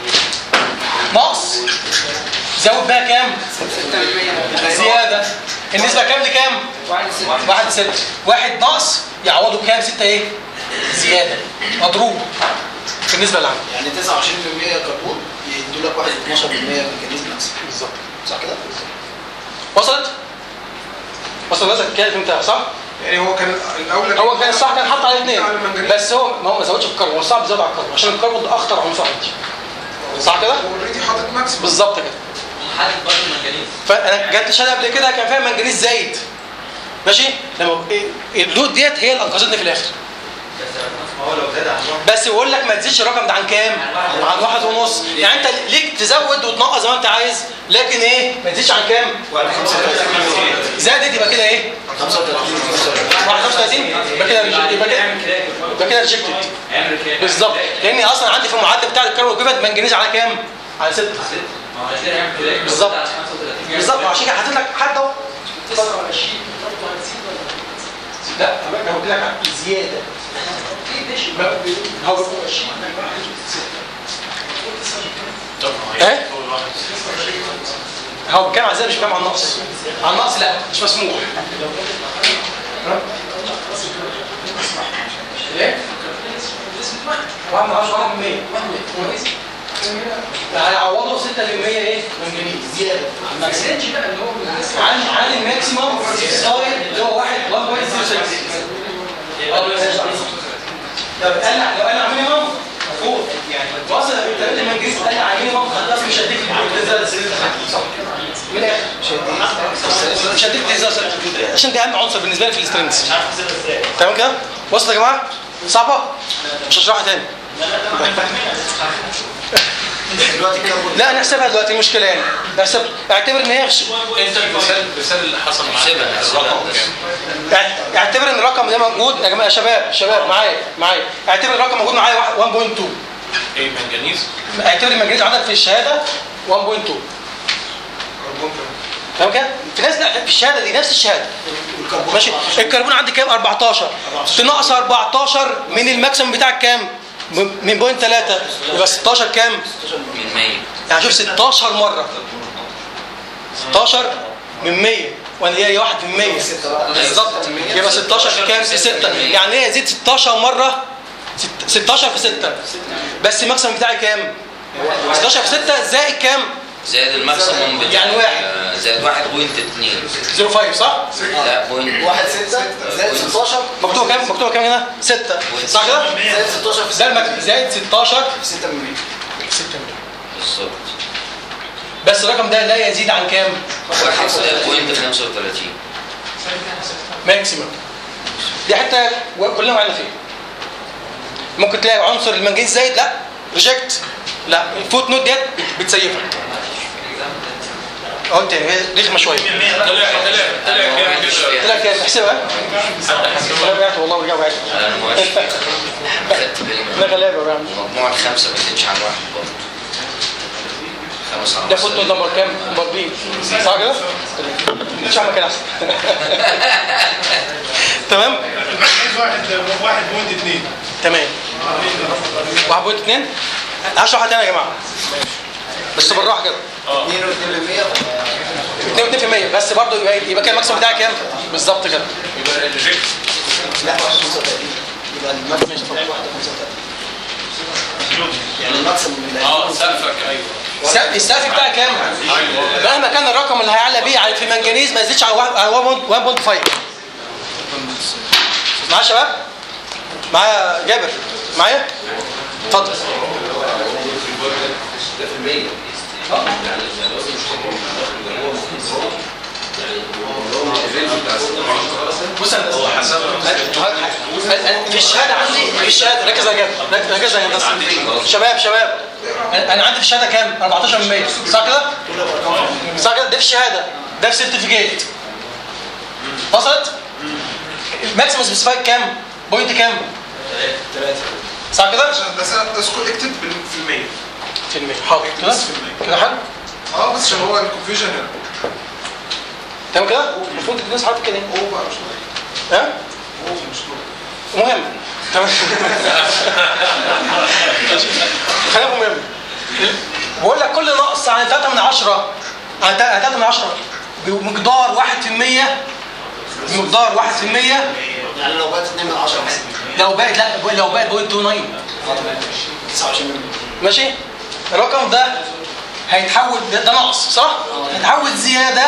ناقص زود بقى كام؟ زياده النسبه كام لكام؟ واحد ست واحد ستة واحد ناقص يعوضوا بكام؟ ستة ايه؟ زيادة مضروب بالنسبة للعمل يعني 29% كربون يدوا لك واحد 12% ميكانيزم نفسي بالظبط صح كده؟ وصلت؟ وصل لازم كده فهمتها صح؟ يعني هو كان الاولى هو كان الصح كان حط على اثنين على المنجنيز. بس هو ما هو ما زودش في الكربون هو صعب يزود على الكربون عشان الكربون ده اخطر عنصر عندي صح كده؟ هو اوريدي حاطط ماكسيمم بالظبط كده حاله برضه المنجنيز فانا جت شهاده قبل كده كان فيها منجنيز زايد ماشي؟ لما إيه- اللود ديت هي اللي انقذتني في الاخر ما هو لو زاد عن واحد بس بيقول لك ما تزيدش الرقم ده عن كام؟ عن واحد ونص يعني انت ليك تزود وتنقص زي ما انت عايز لكن ايه؟ ما تزيدش عن كام؟ واحد 35 زادت يبقى كده ايه؟ 35 واحد 35 يبقى كده ريجكت يبقى كده يبقى كده ريجكتد اعمل كده بالظبط لاني اصلا عندي في المعدل بتاع الكاربون كوفنت منجنيز على كام؟ على 6 ما هو ازاي اعمل كده بالظبط. بالظبط عشان كده حاطط لك حد اهو لا انا قلت لك عن زياده ما- هو طب ما هي ايه؟ هو بيتكلم عن زياده مش بيتكلم عن نقص عن نقص لا مش مسموح ها؟ ايه؟ واحد من 10 واحد من 100 هيعوضوا 6% ايه؟ منجنيز زياده ما تزيدش بقى اللي هو عن عن الماكسيمم ستايل اللي هو 1 1.06 لو قلع لو قلع مينيمم مفروض يعني وصل الثلاثه المنجنيز قلع مينيمم خلاص مش هديك الجزء صح من الاخر مش هديك الجزء عشان دي اهم عنصر بالنسبه لي في السترينجز مش عارف تحسبها ازاي تمام كده؟ وصلت يا جماعه؟ صعبه؟ مش هشرحها تاني دلوقتي الكربون لا نحسبها دلوقتي مشكله يعني نحسب اعتبر ان هي انت المثال المثال اللي حصل معاك احسبها، احسبها. الرقم كام؟ اعت- اعتبر ان الرقم ده موجود يا جماعه يا شباب شباب معايا معايا اعتبر الرقم موجود معايا واحد- 1.2 ايه منجنيز؟ اعتبر المنجنيز عندك في الشهاده 1.2 كربون كام؟ تمام كده؟ في ناس لا في الشهاده دي نفس الشهاده والكربون ماشي الكربون عندي كام 14 تنقص 14 من الماكسيمم بتاعك كام م- من بوينت 3 يبقى 16 كام من 100 يعني شوف 16 مره 16 من 100 وانا ليا 1 من 100 بالظبط يبقى 16 في كام في 6 يعني هي زيد 16 مره ست- 16 في 6 بس الماكسيمم بتاعي كام 16 في 6 زائد كام زائد الماكسيموم بتاع يعني واحد. آه، زائد 1.2 05 صح لا بوينت واحد ستة زائد 16 مكتوبه كام مكتوبه كام هنا 6 صح كده زائد 16 في ده المك... زائد 16 في 6 من 6 بالظبط بس الرقم ده لا يزيد عن كام واحد بوينت 35 ماكسيمم دي حته و- كلنا وعينا فيها ممكن تلاقي عنصر المنجنيز زايد لا ريجكت لا الفوت نوت ديت بتسيبها قلت يعني هي رخمه شويه طلع طلع طلع كام كده؟ طلع كام احسبها حد حسبها؟ انا بعت والله ورجع بعت انا موافق خدت بالي انا من غلابه بعمل مجموع الخمسه ما يزيدش عن واحد برضه خمس ده فوت نوت عناصر نمبر كام نمبر بي صح كده مش عامل كده احسن تمام واحد واحد بوينت اثنين تمام 1.2 هشرحها تاني يا جماعه بس بالراحه كده 2 2 2% بس برضه يبقى يبقى كان الماكسيمم بتاعك كام؟ بالظبط كده يبقى ريجكت لا 35 يبقى الماكسيمم فوق 31 يعني الماكسيمم من اه سقفك ايوه السقف- السقف بتاعك كام؟ ايوه مهما كان الرقم اللي هيعلى بيه على- في منجنيز ما يزيدش عن واحد- عن 1.5 معايا يا شباب؟ معايا جابر معايا؟ اتفضل بص انا هو حسبها أنا- في الشهاده عندي في الشهاده ركز يا جابر ركز- ركز يا هندسه شباب شباب انا أنا عندي في الشهاده كام 14% صح كده صح كده ده في الشهاده ده في سيرتيفيكيت وصلت الماكسيمم سبيسيفايد كام بوينت كام صح كده عشان بس اسكت اكتب بال- في المية في المية حاضر كده كده حلو اه بس عشان هو الكونفيوجن هنا تمام كده المفروض الناس حاطط كده هو بقى مش طبيعي ها هو مش طبيعي مهم تمام خلينا مهم بقول لك كل نقص عن 3 من 10 عن 3 من 10 بمقدار 1% بمقدار 1% يعني لو بقت 2 من 10 مثلا لو بقت لا لو بقت 0.29 29 ماشي الرقم ده هيتحول ده, ده نقص صح؟ هيتحول زياده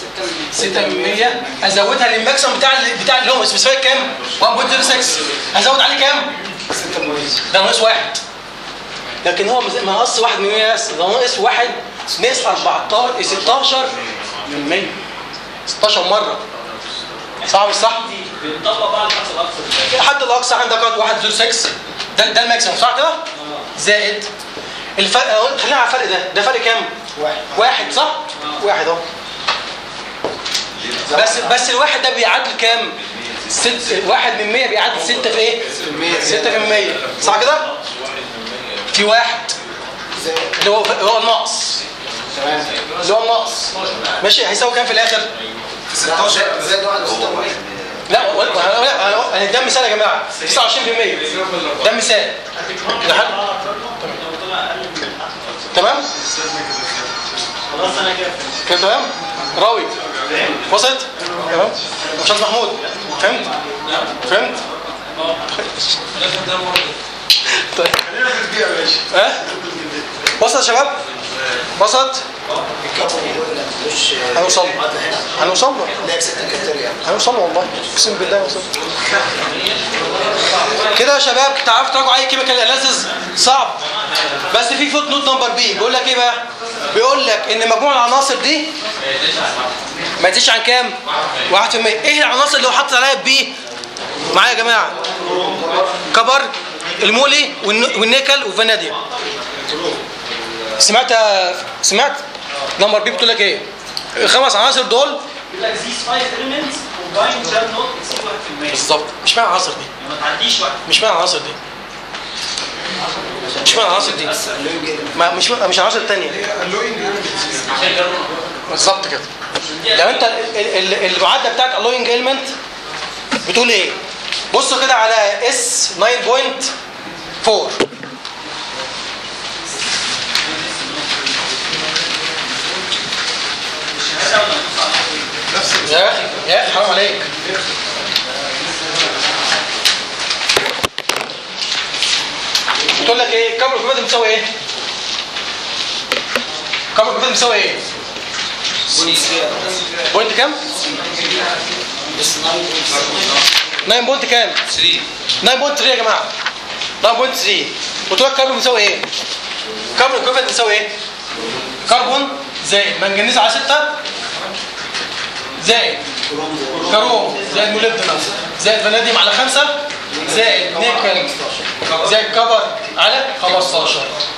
6% ازودها للماكسيمم بتاع ال- بتاع اللي هو سبيسيفايد كام؟ 1.06 هزود عليه كام؟ 6 ده ناقص واحد لكن هو مز- ما نقص واحد من 100 بس ده ناقص واحد ناقص 14 16 من 100 16 مره صح مش صح؟ بنطبق بقى الحد الاقصى الحد الاقصى عندك 1.06 ده ده الماكسيمم صح كده؟ زائد الفرق أقول- خلينا على الفرق ده ده فرق كام؟ واحد واحد صح؟ واحد اهو بس بس الواحد ده بيعادل كام؟ ست واحد من 100 بيعادل 6 في ايه؟ 6 في 100 صح كده؟ في واحد زائد اللي هو اللي هو النقص تمام اللي هو النقص ماشي هيساوي كام في الاخر؟ 16 زائد 1 6 لا ولا- لا انا أنا ده مثال يا جماعه 29% ده مثال ده حل تمام؟ خلاص انا كده كده تمام؟ راوي وصلت؟ تمام؟ استاذ محمود فهمت؟ فهمت؟ طيب ها؟ وصلت يا شباب؟ وصلت؟ مش هنوصل هنوصل له لا 6 كريتيريا هنوصل له والله اقسم بالله هنوصل كده يا شباب تعرفوا تراجعوا اي كيميكال اناليسيس صعب بس في فوت نوت نمبر بي بيقول لك ايه بقى بيقول لك ان مجموع العناصر دي ما تزيدش عن كام 1% ايه العناصر اللي هو حاطط عليها بي معايا يا جماعه كبر المولي والن- والنيكل والفاناديوم سمعت سمعت نمبر بي بتقول لك ايه الخمس عناصر دول يقول لك these five elements combined shall not exceed 1% بالظبط مش معنى العناصر دي ما تعديش واحد مش معنى العناصر دي مش معنى العناصر دي ما مش مش العناصر الثانيه بالظبط كده لو انت ال- ال- المعادله بتاعت alloying element بتقول ايه بصوا كده على اس 9.4 يا اخي يا اخي حرام عليك بتقول لك ايه كبر الكوبايه بتساوي ايه كبر الكوبايه بتساوي ايه بوينت كام 9 بوينت كام 9 9.3 يا جماعه 9.3 قلت لك كربون بيساوي ايه كربون الكوفيت بيساوي ايه كربون زائد منجنيز على 6 زائد كروم زائد موليبدينم زائد فاناديوم على 5 زائد نيكل زائد كبر على 15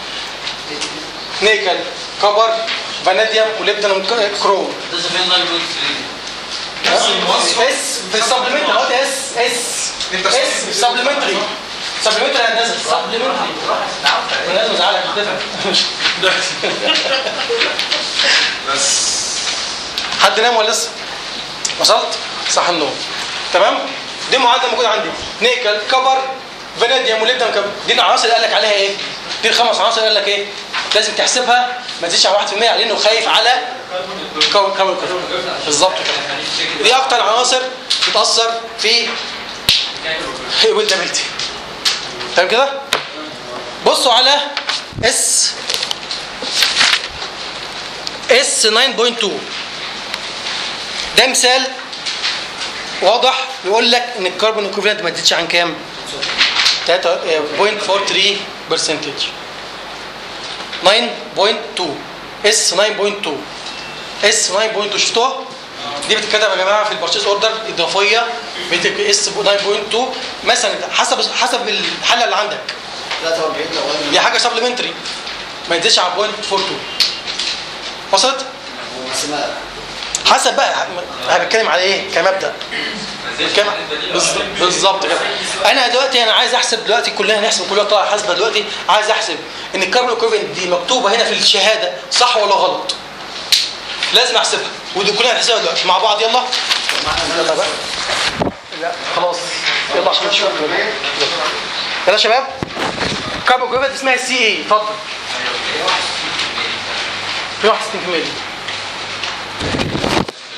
نيكل كبر فاناديوم موليبدينم ك- كروم ده زمان 9.3 اس في السبلمنتري اهو ده اس اس اس سبلمنتري سبلمنتري هندسه سبلمنتري انا لازم ازعلك بس حد نام ولا لسه؟ وصلت؟ صح النوم تمام؟ دي معادله موجوده عندي نيكل كبر فاناديوم وليبدم كبر دي العناصر اللي قال لك عليها ايه؟ دي الخمس عناصر اللي قال لك ايه؟ لازم تحسبها ما تزيدش عن 1% لانه خايف على كون كون بالظبط كده دي اكتر عناصر بتاثر في ويلدابيلتي تمام كده؟ بصوا على اس اس 9.2 ده مثال واضح يقول لك ان الكربون ايكوفالنت ما تزيدش عن كام 3.43 برسنتج 9.2 اس 9.2 اس 9.2 شفتوها دي بتتكتب يا جماعه في البرشيز اوردر اضافيه بتبقى اس 9.2 مثلا حسب حسب الحاله اللي عندك 43 لو قال دي حاجه سبلمنتري ما يزيدش عن 0.42 وصلت اسمها حسب بقى انا بتكلم على ايه كمبدا كم بالظ- بالظبط كده انا دلوقتي انا عايز احسب دلوقتي كلنا نحسب كلنا طالع حاسبه دلوقتي عايز احسب ان الكاربون ايكوفالنت دي مكتوبه هنا في الشهاده صح ولا غلط لازم احسبها ودي كلنا هنحسبها دلوقتي مع بعض يلا يلا بقى لا خلاص يلا عشان نشوف يلا يا شباب كاربون ايكوفالنت اسمها سي اي اتفضل في 61 كميه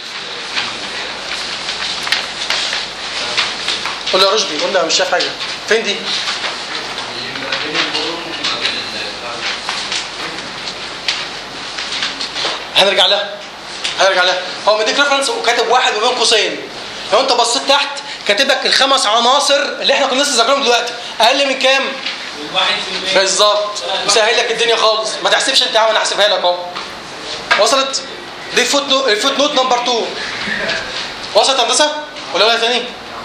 قول لي يا رشدي قول لي انا مش شايف حاجه فين دي هنرجع لها هنرجع لها هو مديك ريفرنس وكاتب واحد ما بين قوسين لو انت بصيت تحت كاتب لك الخمس عناصر اللي احنا كنا لسه ذاكرينهم دلوقتي اقل من كام؟ واحد في المية بالظبط مسهل لك الدنيا خالص ما تحسبش انت عامل انا هحسبها لك اهو وصلت دي الفوت نو... الفوت نوت نمبر 2 وصلت هندسه ولا ولا ثاني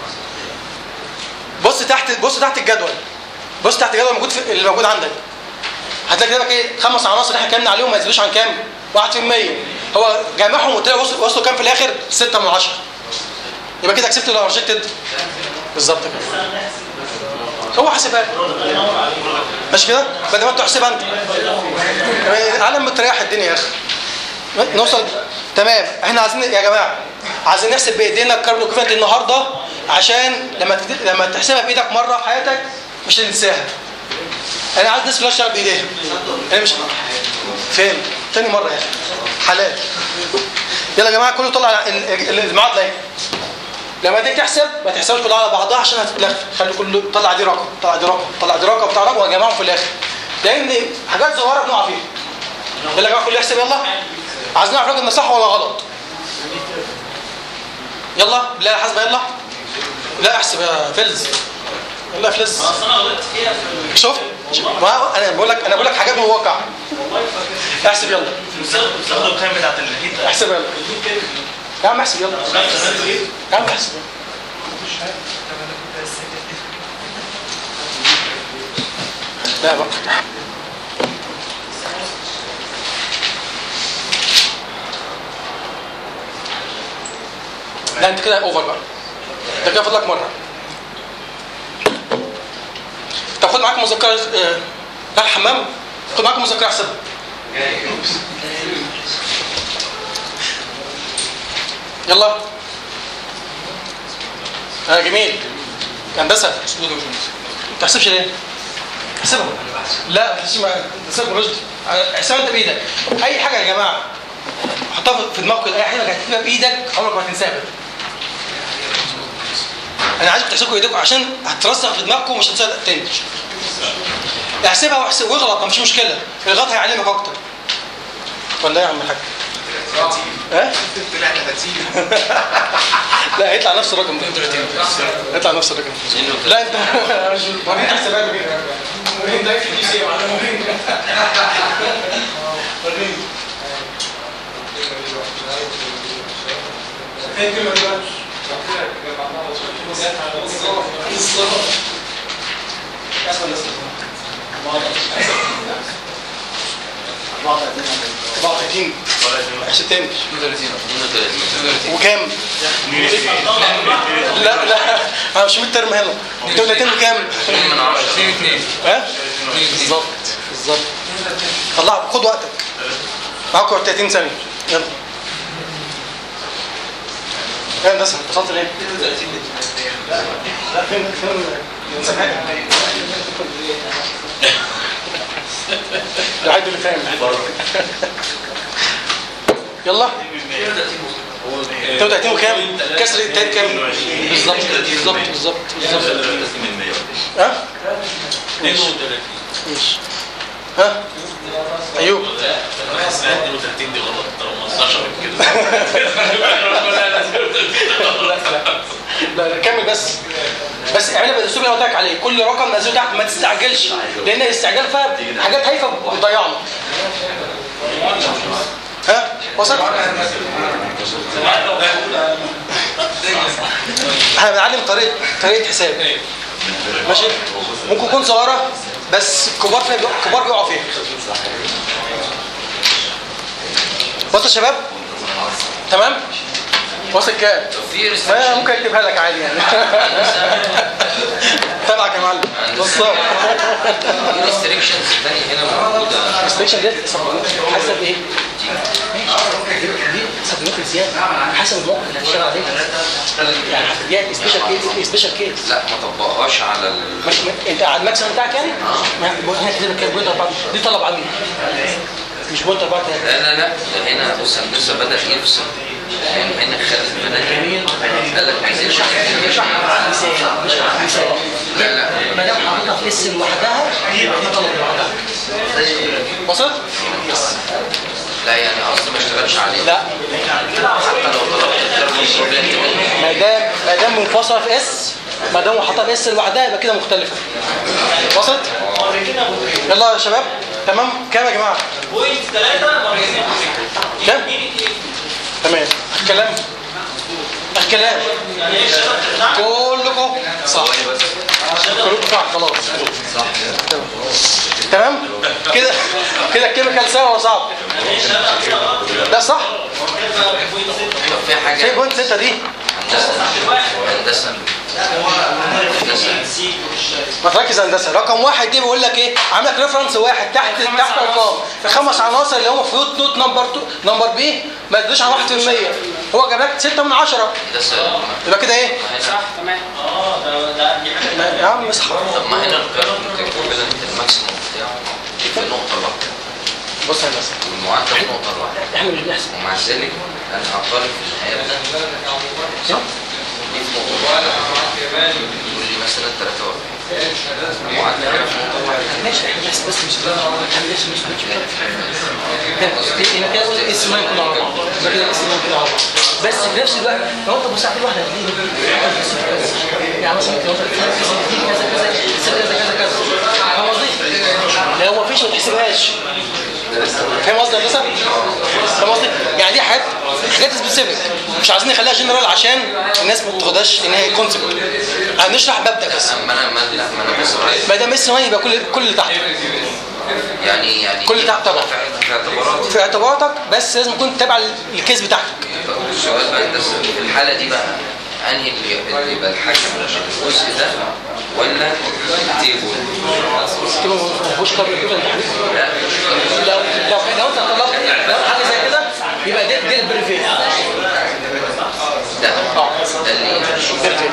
بص تحت بص تحت الجدول بص تحت الجدول موجود في... اللي موجود عندك هتلاقي كده ايه خمس عناصر اللي احنا اتكلمنا عليهم ما يزيدوش عن كام 1% هو جامعهم وطلع وصلوا وصلوا كام في الاخر 6 من 10 يبقى كده كسبت ولا ريجكتد بالظبط كده هو حاسبها لك. ماشي كده بدل ما انت تحسبها انت العالم متريح الدنيا يا اخي نوصل تمام احنا عايزين يا جماعه عايزين نحسب بايدينا الكاربون ايكوفالنت النهارده عشان لما تد... لما تحسبها بايدك مره في حياتك مش هتنساها انا عايز الناس كلها تشتغل بايديها انا مش فين تاني مره يعني حلال يلا يا جماعه كله طلع ال- ال- المعادله اهي لما تيجي تحسب ما تحسبش كلها على بعضها عشان هتتلف خلي كله طلع دي رقم طلع دي رقم طلع دي رقم طلع رقم وجمعهم في الاخر لان حاجات صغيره بنقع فيها يلا يا جماعه كله يحسب يلا عايزين نعرف راجل صح ولا غلط يلا لا حاسبه يلا لا احسب يا فلز يلا يا فلز اصل انا غلطت فيها في شوف ما هو انا بقول لك انا بقول لك حاجات من الواقع احسب يلا بتاخد القيم بتاعت الهيت احسب يلا يا عم احسب يلا يا عم احسب لا بقى لا انت كده اوفر بقى انت كده فاضلك مره طب خد معاك مذكره آه، رايح الحمام خد معاك مذكره احسبها يلا اه جميل هندسه ما تحسبش ليه؟ احسبها لا ما تحسبش ما- احسبها رشدي احسبها انت بايدك اي حاجه يا جماعه حطها في دماغك كده، اي حاجه هتكتبها بايدك عمرك ما هتنساها انا عايزكم تحسبوا بايديكم عشان هترسخ في دماغكم ومش هتنساها تاني احسبها واحسب واغلط مش مشكله الغلط هيعلمك اكتر ولا ايه يا عم الحاج؟ ها؟ طلع 30 لا هيطلع نفس الرقم ده هيطلع نفس الرقم لا انت وريني حسابات كده وريني ده في دي سي يا معلم وريني وريني فين الكلمه دلوقتي؟ اسفل اسفل 34 عشان تاني 32 وكام؟ لا لا انا مش الترم هنا 32 وكام؟ 2 من 10 ها؟ بالظبط بالظبط طلع خد وقتك معاكم 30 ثانية يلا ايه هندسة وصلت ليه؟ لا فين فين سامحني ده عيد اللي فاهم يلا 32 وكام؟ كسر التاني كام؟ بالظبط بالظبط بالظبط بالظبط ها؟ ماشي ماشي ها؟ ايوب حاسس ان 32 دي غلط طالما 16 من كده لا لا كمل بس بس اعملها بالاسلوب اللي أنا قلت لك عليه كل رقم نزله تحت ما تستعجلش لان الاستعجال فيها حاجات هايفه بتضيعنا ها وصلت احنا بنعلم طريقه طريقه حساب ماشي ممكن تكون صغيره بس كبار فيها كبار بيقعوا فيها وصل يا شباب تمام وصل كام في ما restriction ممكن اكتبها لك عادي يعني تبعك يا معلم بالظبط في restrictions تانية هنا موجودة الريستريكشن ديت حسب ايه؟ دي سبلمنت زياده حسب الموقف اللي هتشتغل عليه يعني حسب دي سبيشال كيس سبيشال كيس لا ما طبقهاش على ال... مش انت على الماكسيمم بتاعك يعني؟ ما هنا كده كام بوينت 4 دي طلب على مين؟ مش بوينت 4 لا لا لا ده هنا بص هندسة بدأ يفصل يعني هنا خد قال لك عايزين اشرح مثال اشرح مثال لا لا ما دام حاططها في اس لوحدها يبقى دي طلب لوحدها وصلت؟ لا يعني اصلا ما اشتغلش عليه لا حتى لو طلبت الكلام بروبلم ما دام ما دام منفصله في اس ما دام حاطها في اس لوحدها يبقى كده مختلفه وصلت؟ يلا يا شباب تمام كام يا جماعه؟ بوينت ثلاثة مركزين كام؟ تمام الكلام الكلام يعني ايه الشباب بتاعك؟ كلكم صح كلكم صح خلاص صح تمام كده كده الكيميكال سوا وصعب يعني ايه الشباب بتاعك؟ ده صح بوينت ستة طب في حاجه في بوينت 6 دي هندسه هندسه هندسه ما تركز هندسه رقم واحد دي بيقول لك ايه عامل لك ريفرنس واحد تحت تحت ارقام الخمس عناصر اللي هم فيوت نوت نمبر 2 نمبر بي ما يدوش عن 1% هو جاب لك 6 من 10 هندسه يبقى كده ايه صح اه ده ده دي حاجة يا عم اصحى طب ما هنا الكومبلنت الماكسيموم بتاعه في نقطه لوحدها بص يا هندسه والمعدل في نقطه لوحدها احنا مش بنحسب ومع ذلك انا هطالب في النهايه ده صح دي في نقطه واحده يقول لي مثلا 43 المعدل هنا في نقطه واحده ماشي احنا بنحسب بس مش احنا لسه مش هنا كده قلت اس مان كله على بعض يبقى كده اس مان كله على بعض بس في نفس الوقت لو انت بص على كل واحده هتلاقي يعني مثلا لو انت بتركز ان في كذا كذا كذا كذا كذا فاهم قصدي؟ لو ما فيش ما تحسبهاش فاهم قصدي يا هندسه؟ فاهم قصدي؟ يعني دي حاجات حاجات سبيسيفيك مش عايزين نخليها جنرال عشان الناس ما تاخدهاش ان هي كونسبت هنشرح مبدا بس ما انا ما لا ما انا بس عايز ما دام اس 1 يبقى كل كل اللي تحته يعني يعني كل تحت طبعا. في اعتبارات في اعتباراتك بس لازم تكون تابع الكيس بتاعتك طب السؤال بقى هندسه في الحاله دي بقى انهي اللي اللي يبقى الحكم الجزء ده ولا التيبل تبقى ما فيهوش قبل كده التحديد لا لو لو لو انت طلبت لو حاجه زي كده يبقى دي دي البريفيت ده ده اللي بريفيت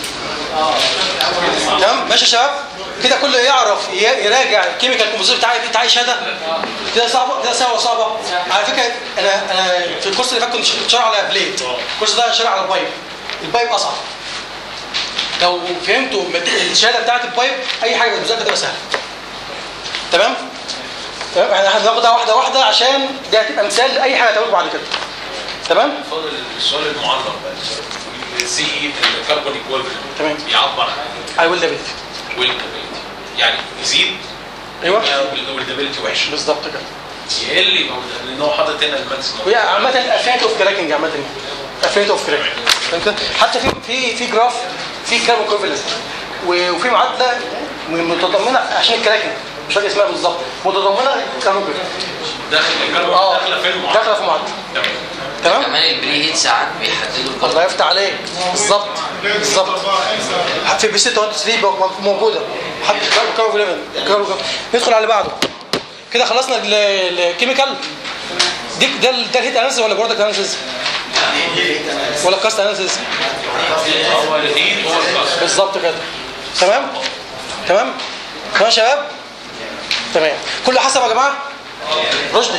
تمام ماشي يا شباب كده كله يعرف ي- يراجع الكيميكال كومبوزيشن بتاعي بتاعي شهاده كده صعبه كده سهله صعبه على فكره انا انا في الكورس اللي فات كنت كنت شارع على بليد الكورس ده شارع على البايب البايب اصعب لو فهمتوا مت- الشهاده بتاعت البايب اي حاجه بالمذاكره تبقى سهله تمام تمام احنا هناخدها واحده واحده عشان دي هتبقى مثال لاي حاجه هتعملوا بعد كده تمام فاضل السؤال المعرض بقى الزي الكربون ايكويفالنت تمام بيعبر عن اي ويل ديفيد والدابيلتي يعني يزيد ايوه والدابيلتي وحش بالظبط كده يقل يبقى لان هو حاطط هنا الماكسيموم وهي عامة افينيتي اوف كراكنج عامة افينيتي اوف كراكنج حتى في في في جراف في كاربون كوفالنت وفي معادلة متضمنة عشان الكراكنج مش فاكر اسمها بالظبط متضمنة كاربون كوفالنت داخل الكربون اه داخله في المعادله داخلة في معادلة تمام تمام كمان البري هيت ساعات بيحددوا الكربون الله يفتح عليك بالظبط بالظبط في بي 6 3 موجودة حتى كاربون كوفالنت كاربون كوفالنت ندخل على اللي بعده كده خلصنا ال- الكيميكال دي ده ال- ده الهيت اناليسيس ولا برودكت اناليسيس ولا كاست اناليسيس هو الهيت هو الكاست بالظبط كده تمام تمام تمام يا شباب تمام كله حسب يا جماعه رشدي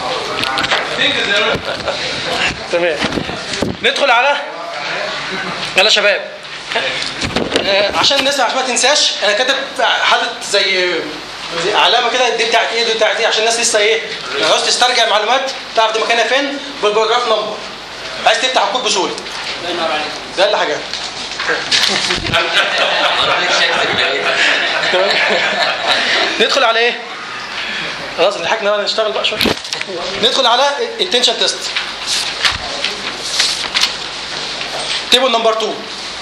تمام ندخل على يلا يا شباب آه، عشان الناس عشان ما تنساش انا كاتب حاطط زي زي علامه كده دي بتاعت ايه دي بتاعت ايه عشان الناس لسه ايه لو عاوز تسترجع معلومات تعرف دي مكانها فين بالباراجراف نمبر عايز تفتح الكود بسهوله ده اقل حاجه ما رضيتش اكتب ده تمام ندخل على ايه خلاص ضحكنا بقى نشتغل بقى شويه ندخل على التنشن تيست تيبل نمبر 2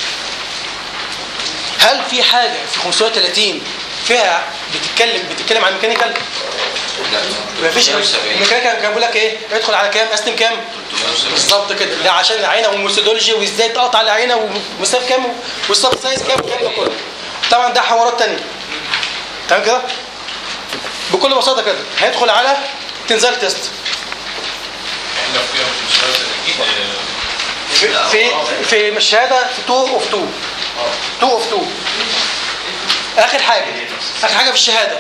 هل في حاجه في 530 فيها بتتكلم بتتكلم عن ميكانيكال لا مفيش 370. الميكانيكال كان بيقول لك ايه ادخل على كام استم كام 370. بالظبط كده ده عشان العينه والميثودولوجي وازاي تقطع العينه والمسافه كام والسب سايز كام والكلام ده كله طبعا ده حوارات تانية تمام كده بكل بساطه كده هيدخل على تنزال تيست احنا فيها مش اكيد في في في الشهاده في 2 اوف 2 2 اوف 2 اخر حاجه اخر حاجه في الشهاده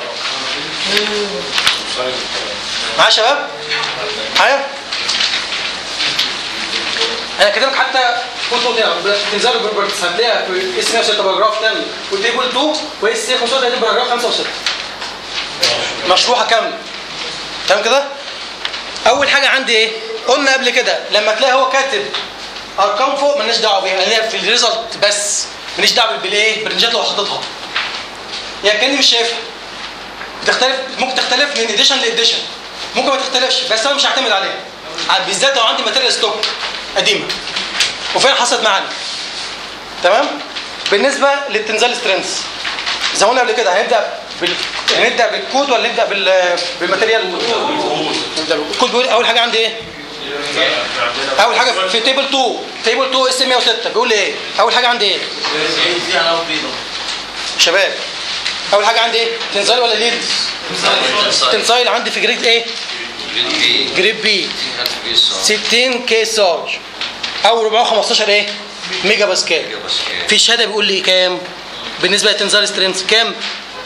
معايا يا شباب معايا انا كاتب لك حتى خطوه هنا تنزلوا بالبروبرتيز هتلاقيها في اس 106 باراجراف 10 وتيبل 2 واس 35 باراجراف 5 و6 مشروحه كامله تمام كده اول حاجه عندي ايه قلنا قبل كده لما تلاقي هو كاتب ارقام فوق مالناش دعوه بيها لان هي في الريزلت بس ماليش دعوه بالايه بالرنجات اللي هو حاططها يعني كاني مش شايفها بتختلف ممكن تختلف من اديشن لاديشن ممكن ما تختلفش بس انا مش هعتمد عليها ع- بالذات لو عندي ماتيريال ستوك قديمه وفعلا حصلت معانا تمام بالنسبه للتنزال سترينث زي ما قلنا قبل كده هنبدا بال... هنبدا بالكود ولا نبدا بال... بالماتيريال نبدا بالكود بيقول اول حاجه عندي ايه اول حاجه في تيبل 2 تيبل 2 اس 106 بيقول ايه اول حاجه عندي ايه دي على بيضه شباب اول حاجه عندي ايه تنزال ولا ليد تنزال عندي في جريد ايه جريد بي 60 كي سارج او 415 ايه ميجا باسكال في شهاده بيقول لي كام بالنسبه لتنزال سترينث كام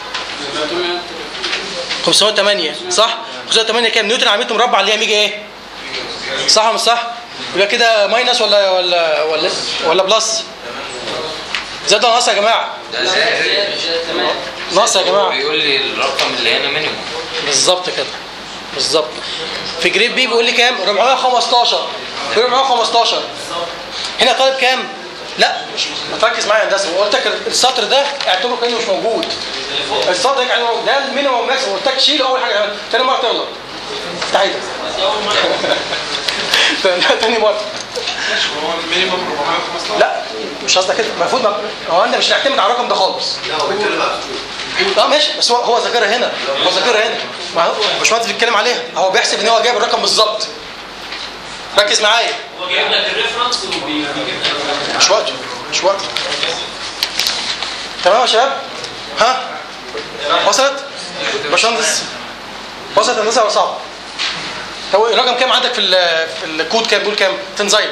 508 صح 508 كام نيوتن على متر مربع اللي هي ميجا ايه صح ولا مش صح يبقى كده ماينس ولا ولا ولا ولا بلس زاد ولا ناقص يا جماعه ده زائد ناقص يا جماعه بيقول لي الرقم اللي هنا مينيموم بالظبط كده بالظبط في جريد بي بيقول لي كام 415 في 415 هنا طالب كام لا مش ما تركز معايا يا هندسه قلت لك السطر ده اعتبره كانه مش موجود السطر ده كان موجود. ده المينيمم ماكسيمم قلت لك شيله اول حاجه تاني مره تغلط تعالى تاني مره هو المينيمم 415 لا مش قصدك كده المفروض ما هو انت مش هنعتمد على الرقم ده خالص اه ماشي بس هو هو ذاكرها هنا هو ذاكرها هنا ما هو الباشمهندس بيتكلم عليها هو بيحسب ان هو جايب الرقم بالظبط ركز معايا هو جايب لك الريفرنس وبيجيب لك مش وقته مش وقته تمام يا شباب ها وصلت باشمهندس وصلت الهندسه ولا صعب هو الرقم كام عندك في ال- في الكود كام بيقول كام تنزايل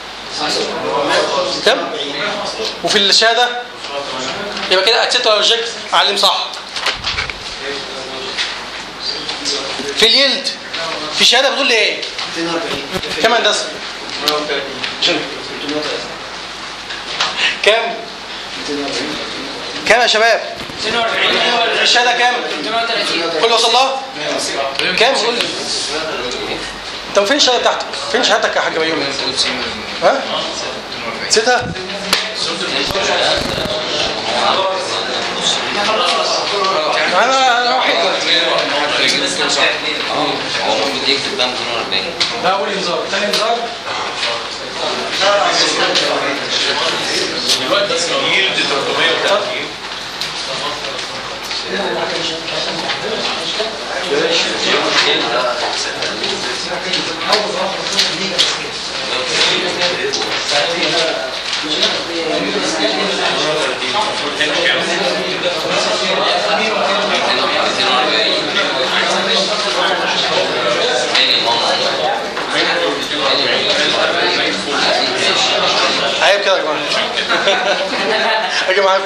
كام وفي الشهاده يبقى كده اكسبت ولا ريجكت علم صح في اليلد في شهاده بتقول لي ايه كام هندسه عشان- كام كام يا شباب في الشهاده كام كل وصل لها كام قول لي طب فين الشهاده بتاعتك فين شهادتك يا حاج بيومي ها نسيتها انا انا وحيد هو المفروض يكتب بقى 240 ده اول انذار ثاني انذار دلوقتي يلد 330 هنا كام؟ 240 عيب كده يا جماعه اجي معاكم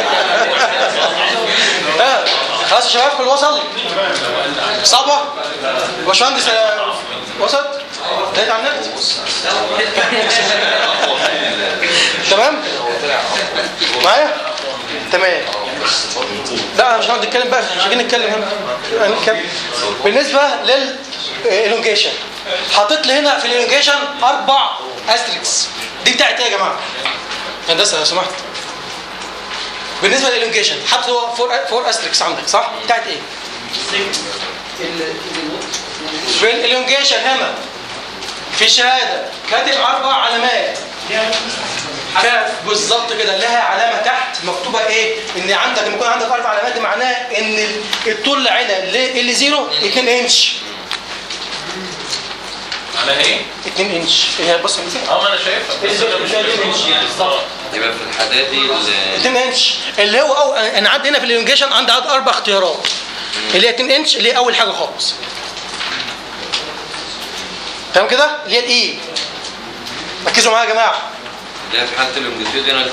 ها خلاص يا شباب كل وصل صعبه باشمهندس آه، وصلت لقيت على النت تمام معايا تمام لا انا مش هقعد نتكلم بقى مش هنيجي نتكلم هنا هنتكلم. بالنسبه للالونجيشن حطيت لي هنا في الالونجيشن اربع استريكس دي بتاعت ايه يا جماعه هندسه لو سمحت بالنسبه للالونجيشن حط هو فور فور استريكس عندك صح بتاعت ايه في الالونجيشن هنا في شهاده كاتب اربع علامات كان بالظبط كده لها علامه تحت مكتوبه ايه ان عندك لما يكون عندك اربع علامات دي معناه ان الطول العلا اللي اللي زيرو 2 انش على ايه؟ 2 انش هي بص اه ما انا شايفها بس انا مش بالظبط يبقى في الحداد دي ال- 2 انش اللي هو أو انا عندي هنا في الالونجيشن عندي عدد اربع اختيارات اللي هي 2 انش اللي هي اول حاجه خالص تمام كده اللي هي الاي ركزوا معايا يا جماعه ده في حاله اللونجيتيودينال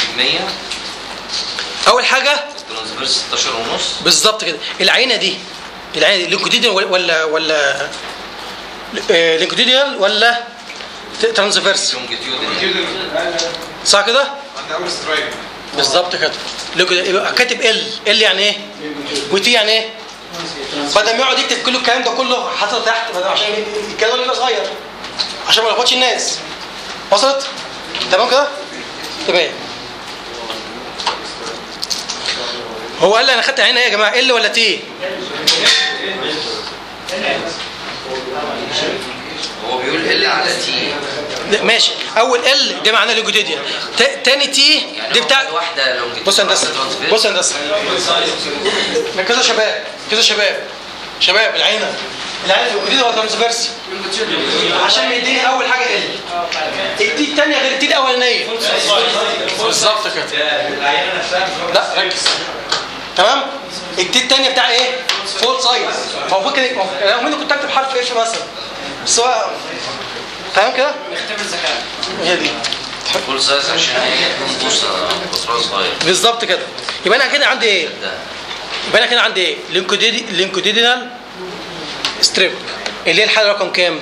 30% اول حاجه الترانسفيرس 16 ونص بالظبط كده العينه دي العينه دي لينكوديديال ولا ولا ولا آه، لينكوديديال ولا ترانسفيرس لونجيتيودنال صح كده عند اول سترايك بالظبط كده لو كده يبقى كاتب ال ال يعني ايه وتي يعني ايه بدل ما يقعد يكتب كل الكلام ده كله حاطط تحت بدل عشان الكلام يبقى صغير عشان ما يلخبطش الناس وصلت تمام كده تمام هو قال لي انا خدت هنا ايه يا جماعه ال ولا تي هو بيقول ال على تي لا، ماشي اول ال دي معناها لوجيتيديا تا- تاني تي يعني دي هو بتاع خد واحده لونجيتيودنال بص يا هندسه بص يا هندسه كذا شباب كذا شباب شباب العينه العينه لوجيتيديا ولا ترانسفيرسي عشان يديني اول حاجه ال التي الثانيه غير التي الاولانيه بالظبط كده لا ركز تمام التي الثانيه بتاع ايه فول سايز المفروض كده لو مني كنت اكتب حرف ايش مثلا بس هو تمام كده اختبر الذكاء هي دي فول سايز عشان هي تكون بوصه قطرها صغير بالظبط كده يبقى انا كده عندي ايه ده يبقى انا كده عندي ايه لينكوديدي لينكوديدينال ستريب اللي هي الحاله رقم كام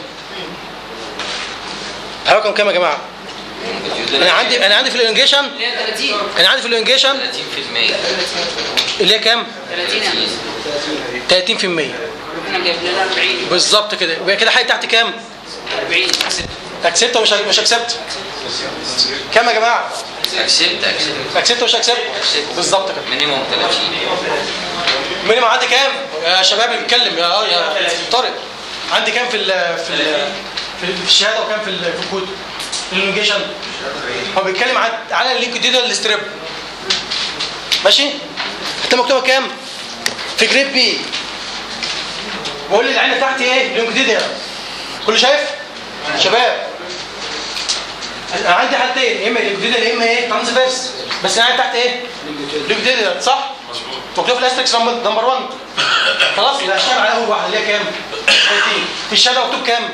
الحاله رقم كام يا جماعه انا عندي انا عندي في الانجيشن اللي هي 30 انا عندي في الانجيشن 30% اللي هي كام 30 يعني 30% احنا جايب لنا 40 بالظبط كده يبقى كده حاجه تحت كام 40 اكسبت ومش مش اكسبت كام يا جماعه اكسبت اكسبت اكسبت ومش اكسبت بالظبط كده مينيموم 30 مينيمم عندي كام يا شباب اللي بيتكلم يا يا طارق عندي كام في ال في ال في ال- في الشهاده وكام في ال- في الكود في الانجيشن هو بيتكلم على على اللينكدين ستريب ماشي انت مكتوبه كام في جريد بي بقول لي العين بتاعتي ايه لينكدين كله شايف شباب انا عندي حالتين يا اما لينكدين يا اما ايه ترانسفيرس بس العين بتاعتي ايه لينكدين صح مكتوب في الاستكس نمبر 1 خلاص يبقى اشتغل على اول واحده اللي هي كام 30 في الشهاده مكتوب كام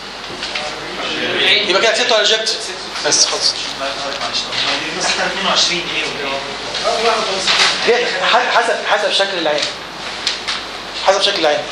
يبقى كده اكسبت ولا ريجكت بس خلاص مثلا 22 جنيه دي ح- حسب حسب شكل العين حسب شكل العين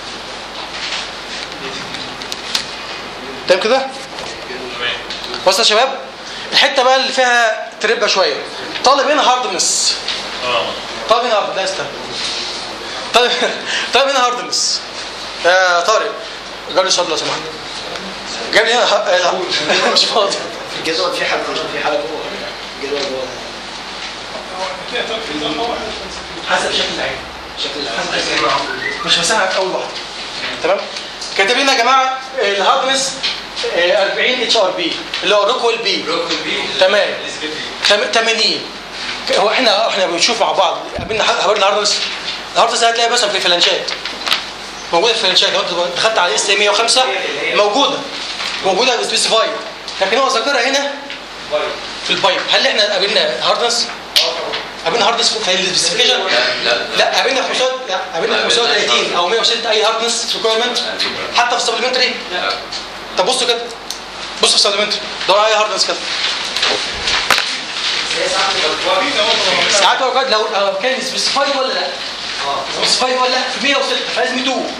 تمام كده بص يا شباب الحته بقى اللي فيها تربه شويه طالب هنا هاردنس اه طالب هنا هارد لا استنى طالب طالب هنا هاردنس يا طارق جاب لي صوت لو سمحت جاب لي هنا ه- لا، مش فاضي الجدول في حاله في حاله جوه الجدول جوه حسب شكل العين شكل حسب شكل العين مش مساحه اول واحده تمام كاتب لنا يا جماعه الهاردنس 40 اتش ار بي اللي هو روكويل بي تمام تم- 80 هو احنا احنا بنشوف مع بعض قابلنا قابلنا هاردنس الهاردنس ده هتلاقيها مثلا في الفلانشات موجوده في الفلانشات لو انت دخلت على اس 105 موجوده موجوده سبيسيفايد لكن هو ذاكرها هنا في البايب هل احنا قابلنا هاردنس؟ قابلنا هاردنس في السبيسيفيكيشن؟ لا لا لا قابلنا 500 لا قابلنا 530 او 106 اي هاردنس ريكويرمنت حتى في السبلمنتري لا طب بصوا كده بصوا في السبلمنتري دور على هاردنس كده ساعات اوقات لو لو كان سبيسيفايد ولا لا سبيسيفايد ولا لا في 106 فلازم يدوب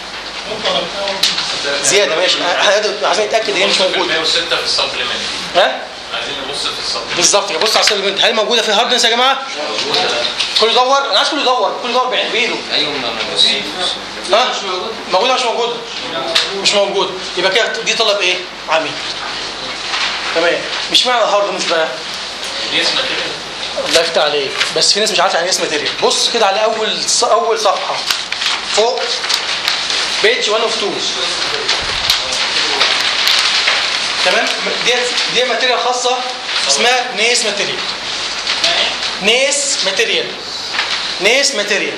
زياده ماشي احنا عايزين نتاكد هي مش موجوده 106 في السبلمنت ها عايزين نبص في السبلمنت بالظبط كده بص على السبلمنت هل موجوده في هاردنس يا جماعه كله يدور انا عايز كله يدور كله يدور بعين- بايده ايوه ما انا بص ها موجوده مش موجوده مش موجوده يبقى كده دي طلب ايه عميل تمام مش معنى هاردنس بقى دي اسمها كده الله يفتح عليك بس في ناس مش عارفه يعني ايه اسم ماتيريال بص كده على اول ص- اول صفحه فوق بيج 1 اوف 2 تمام دي دي ماتيريال خاصه اسمها نيس ماتيريال نيس ماتيريال نيس ماتيريال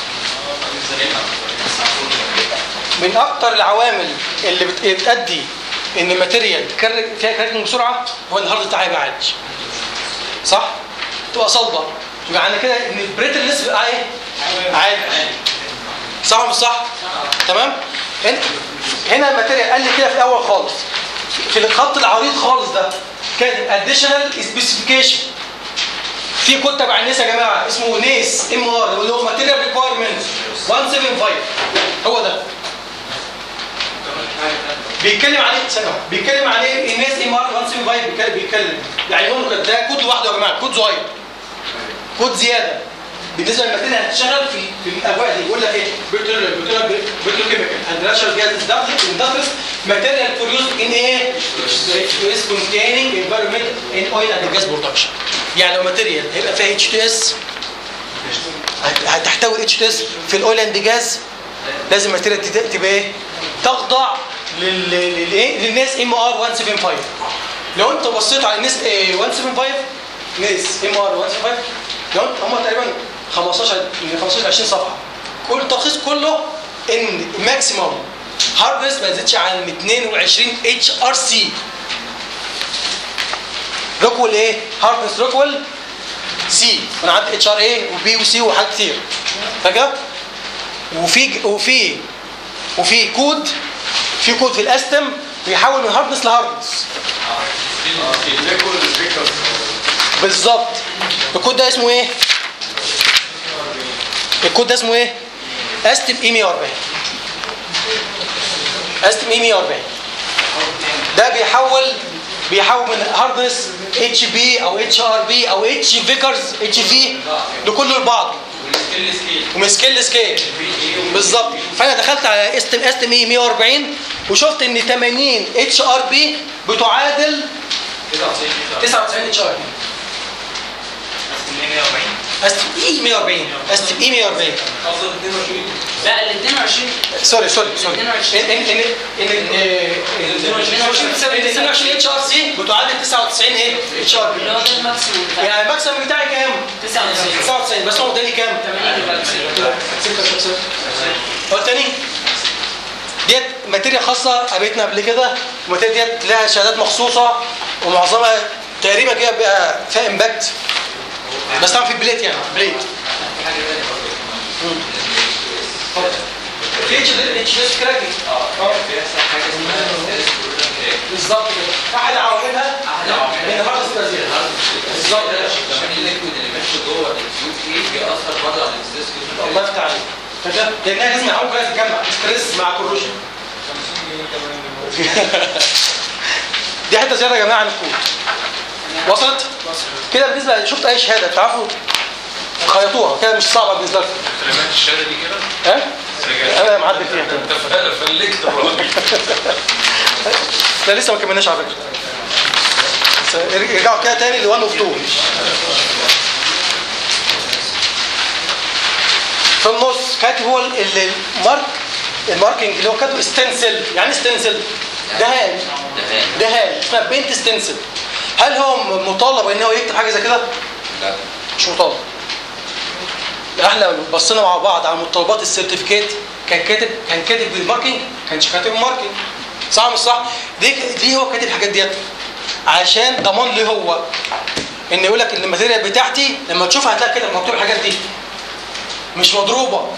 من اكتر العوامل اللي بت- بتأدي ان الماتيريال تكرر فيها كراكنج بسرعه هو ان الهارد بتاعها يبقى عالي صح؟ تبقى صلبه يبقى معنى كده ان البريتلنس بقى ايه؟ عالي صح ولا مش صح؟ تمام؟ هنا هنا الماتيريال قال لي كده في الاول خالص في الخط العريض خالص ده كاتب اديشنال سبيسيفيكيشن في كود تبع الناس يا جماعه اسمه نيس ام ار اللي هو ماتيريال ريكويرمنت 175 هو ده بيتكلم عن ايه ثانيه واحدة. بيتكلم عن ايه الناس ام ار 175 بيتكلم بيتكلم يعني يقول له ده كود لوحده يا جماعه كود صغير كود زياده بالنسبه للماتيريال اللي هتشتغل في في الاجواء دي يقول لك ايه بيتروكيميكال اند ناتشرال جاز اندستريز ماتيريال فور يوز ان ايه is containing environment in oil and gas production يعني لو ماتيريال هيبقى فيها اتش تي اس هتحتوي اتش تي اس في الاويل اند جاز لازم الماتيريال دي تبقى ايه تخضع لل- للايه للناس ام ار 175 لو انت بصيت على الناس 175 ناس ام ار 175 لو انت هم تقريبا 15 من 15 20 صفحه كل التلخيص كله ان ماكسيموم هاردنس ما يزيدش عن 22 اتش ار سي روكويل ايه؟ هاردنس روكويل سي انا عندي اتش ار اي وبي وسي وحاجات كتير فاكر؟ وفي وفي وفي كود في كود في الاستم بيحول من هاردنس لهاردنس بالظبط الكود ده اسمه ايه؟ الكود ده اسمه ايه؟ استم اي 140 استم اي 140 ده بيحول بيحول من هاردنس اتش بي او اتش ار بي او اتش فيكرز اتش في لكله لبعض ومن سكيل لسكيل بالظبط فانا دخلت على استم استم اي 140 وشفت ان 80 اتش ار بي بتعادل 99 اتش ار بي استم اي 140 استم اي 140 لا ال 22 سوري سوري سوري ان 22. ان ان ان 22 اتش ار سي بتعادل 99 ايه اتش ار اللي هو بي ده الماكسيموم بتاع يعني الماكسيمم بتاعي كام 99 99 بس هو اداني كام 80 يبقى كسر. هو تاني ديت ماتيريال خاصه قابلتنا قبل كده الماتيريال ديت لها شهادات مخصوصه ومعظمها تقريبا كده بيبقى فيها امباكت بس طبعا في بليت يعني بليت في اتش اتش اس كراكنج بالظبط كده احد عواملها ان هارد ستازير بالظبط الله يفتح عليك فده لانها لازم يعملوا كلها تتجمع ستريس مع كروجن دي حته زياده يا جماعه عن الكود وصلت كده بالنسبه شفت اي شهاده تعرفوا خيطوها كده مش صعبه بالنسبه لكم كلمات الشهاده دي كده ها انا معدل فيها كده انت فلكت الراجل لا لسه ما كملناش على فكره بس ارجعوا كده تاني ل 1 اوف 2 في النص كاتب هو ال- ال- المارك الماركينج اللي هو كاتبه ستنسل يعني ستنسل دهان دهان اسمها بينت ستنسل هل هو م- مطالب ان هو يكتب حاجه زي كده؟ لا مش مطالب احنا لو بصينا مع بعض على متطلبات السيرتيفيكيت كان كاتب كان كاتب بالماركينج كانش كاتب الماركينج صح مش صح دي دي هو كاتب الحاجات ديت عشان ضمان لي هو ان يقول لك ان الماتيريال بتاعتي لما تشوفها هتلاقي كده مكتوب الحاجات دي مش مضروبه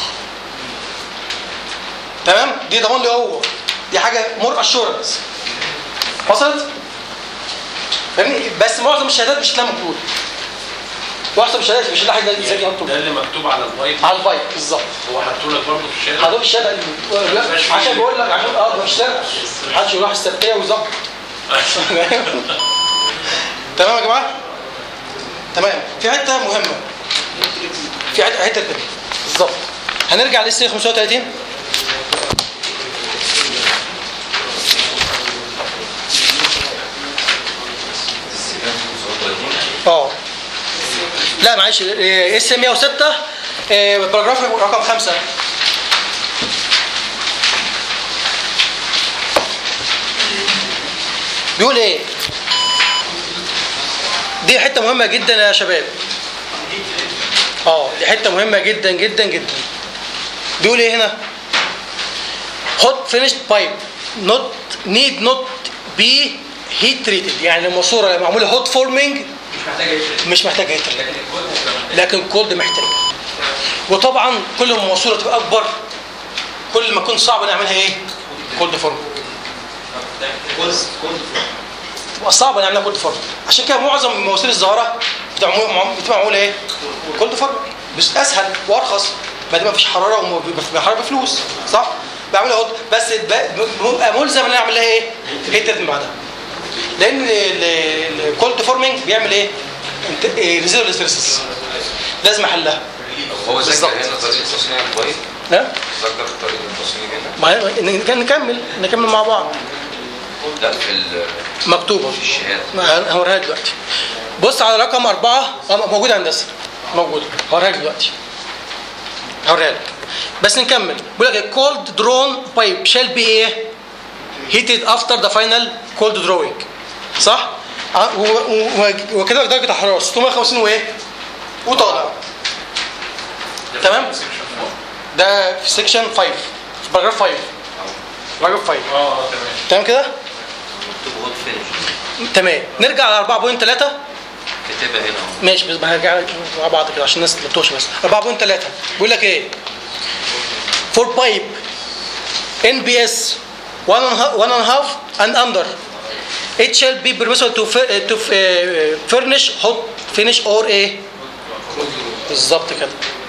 تمام دي ضمان لي هو دي حاجه مور اشورنس وصلت فاهمني بس معظم الشهادات مش هتلاقيها مكتوب معظم الشهادات مش هتلاقي حاجه زي دي مكتوب ده اللي مكتوب على البايب على البايب بالظبط هو حطوا لك برضه في الشهاده هدول الشهاده اللي- لا، عشان بقول لك عشان اه مش سرقه محدش يروح السرقيه ويظبط تمام يا جماعه تمام في حته مهمه في حته حته كده بالظبط هنرجع لسه 35 اه لا معلش اس 106 آه، باراجراف رقم 5 بيقول ايه دي حته مهمه جدا يا شباب اه دي حته مهمه جدا جدا جدا بيقول ايه هنا hot finished pipe not need not be heat treated يعني الماسوره معموله hot forming مش محتاجه يشرب مش محتاجه heat treatment لكن الكود محتاج لكن الكولد محتاج وطبعا كل ما الماسوره تبقى اكبر كل ما يكون صعب نعملها ايه كولد فورم تبقى صعبه نعملها كولد فورم عشان كده معظم مواسير الزهره بتبقى معمو- بتبقى معموله ايه كولد فورم بس اسهل وارخص ما دام مفيش حراره وبيبقى حراره بفلوس صح بعملها هوت بس ب- ببقى ملزم ان انا اعمل لها ايه؟ هيت من بعدها لان الكولد فورمينج بيعمل ايه؟ ريزيدوال ستريسز لازم احلها هو ذكر بالظبط. هنا طريقه تصنيع البايب ها؟ ذكر طريقه التصنيع هنا ما هي- ن- نكمل نكمل مع بعض لا في ال- مكتوبه في الشهاده ما هوريها لك دلوقتي بص على رقم أربعة آه، موجودة هندسة موجودة هوريها لك دلوقتي هوريها لك بس نكمل بيقول لك cold drawn pipe shall be ايه heated after the final cold drawing صح؟ ع- و- و- و- وكده درجة الحرارة 650 وايه؟ وطالع تمام؟ ده في سيكشن 5 في باراجراف 5 باراجراف 5 اه تمام تمام كده؟ مكتوب هوت فينش تمام نرجع على 4.3 كاتبها هنا اهو ماشي بس هنرجع مع بعض كده عشان الناس ما تتوهش بس 4.3 بيقول لك ايه for pipe NBS one and a half, one and a half and under it shall be permissible to fi- to uh, furnish hot finish or ايه بالظبط كده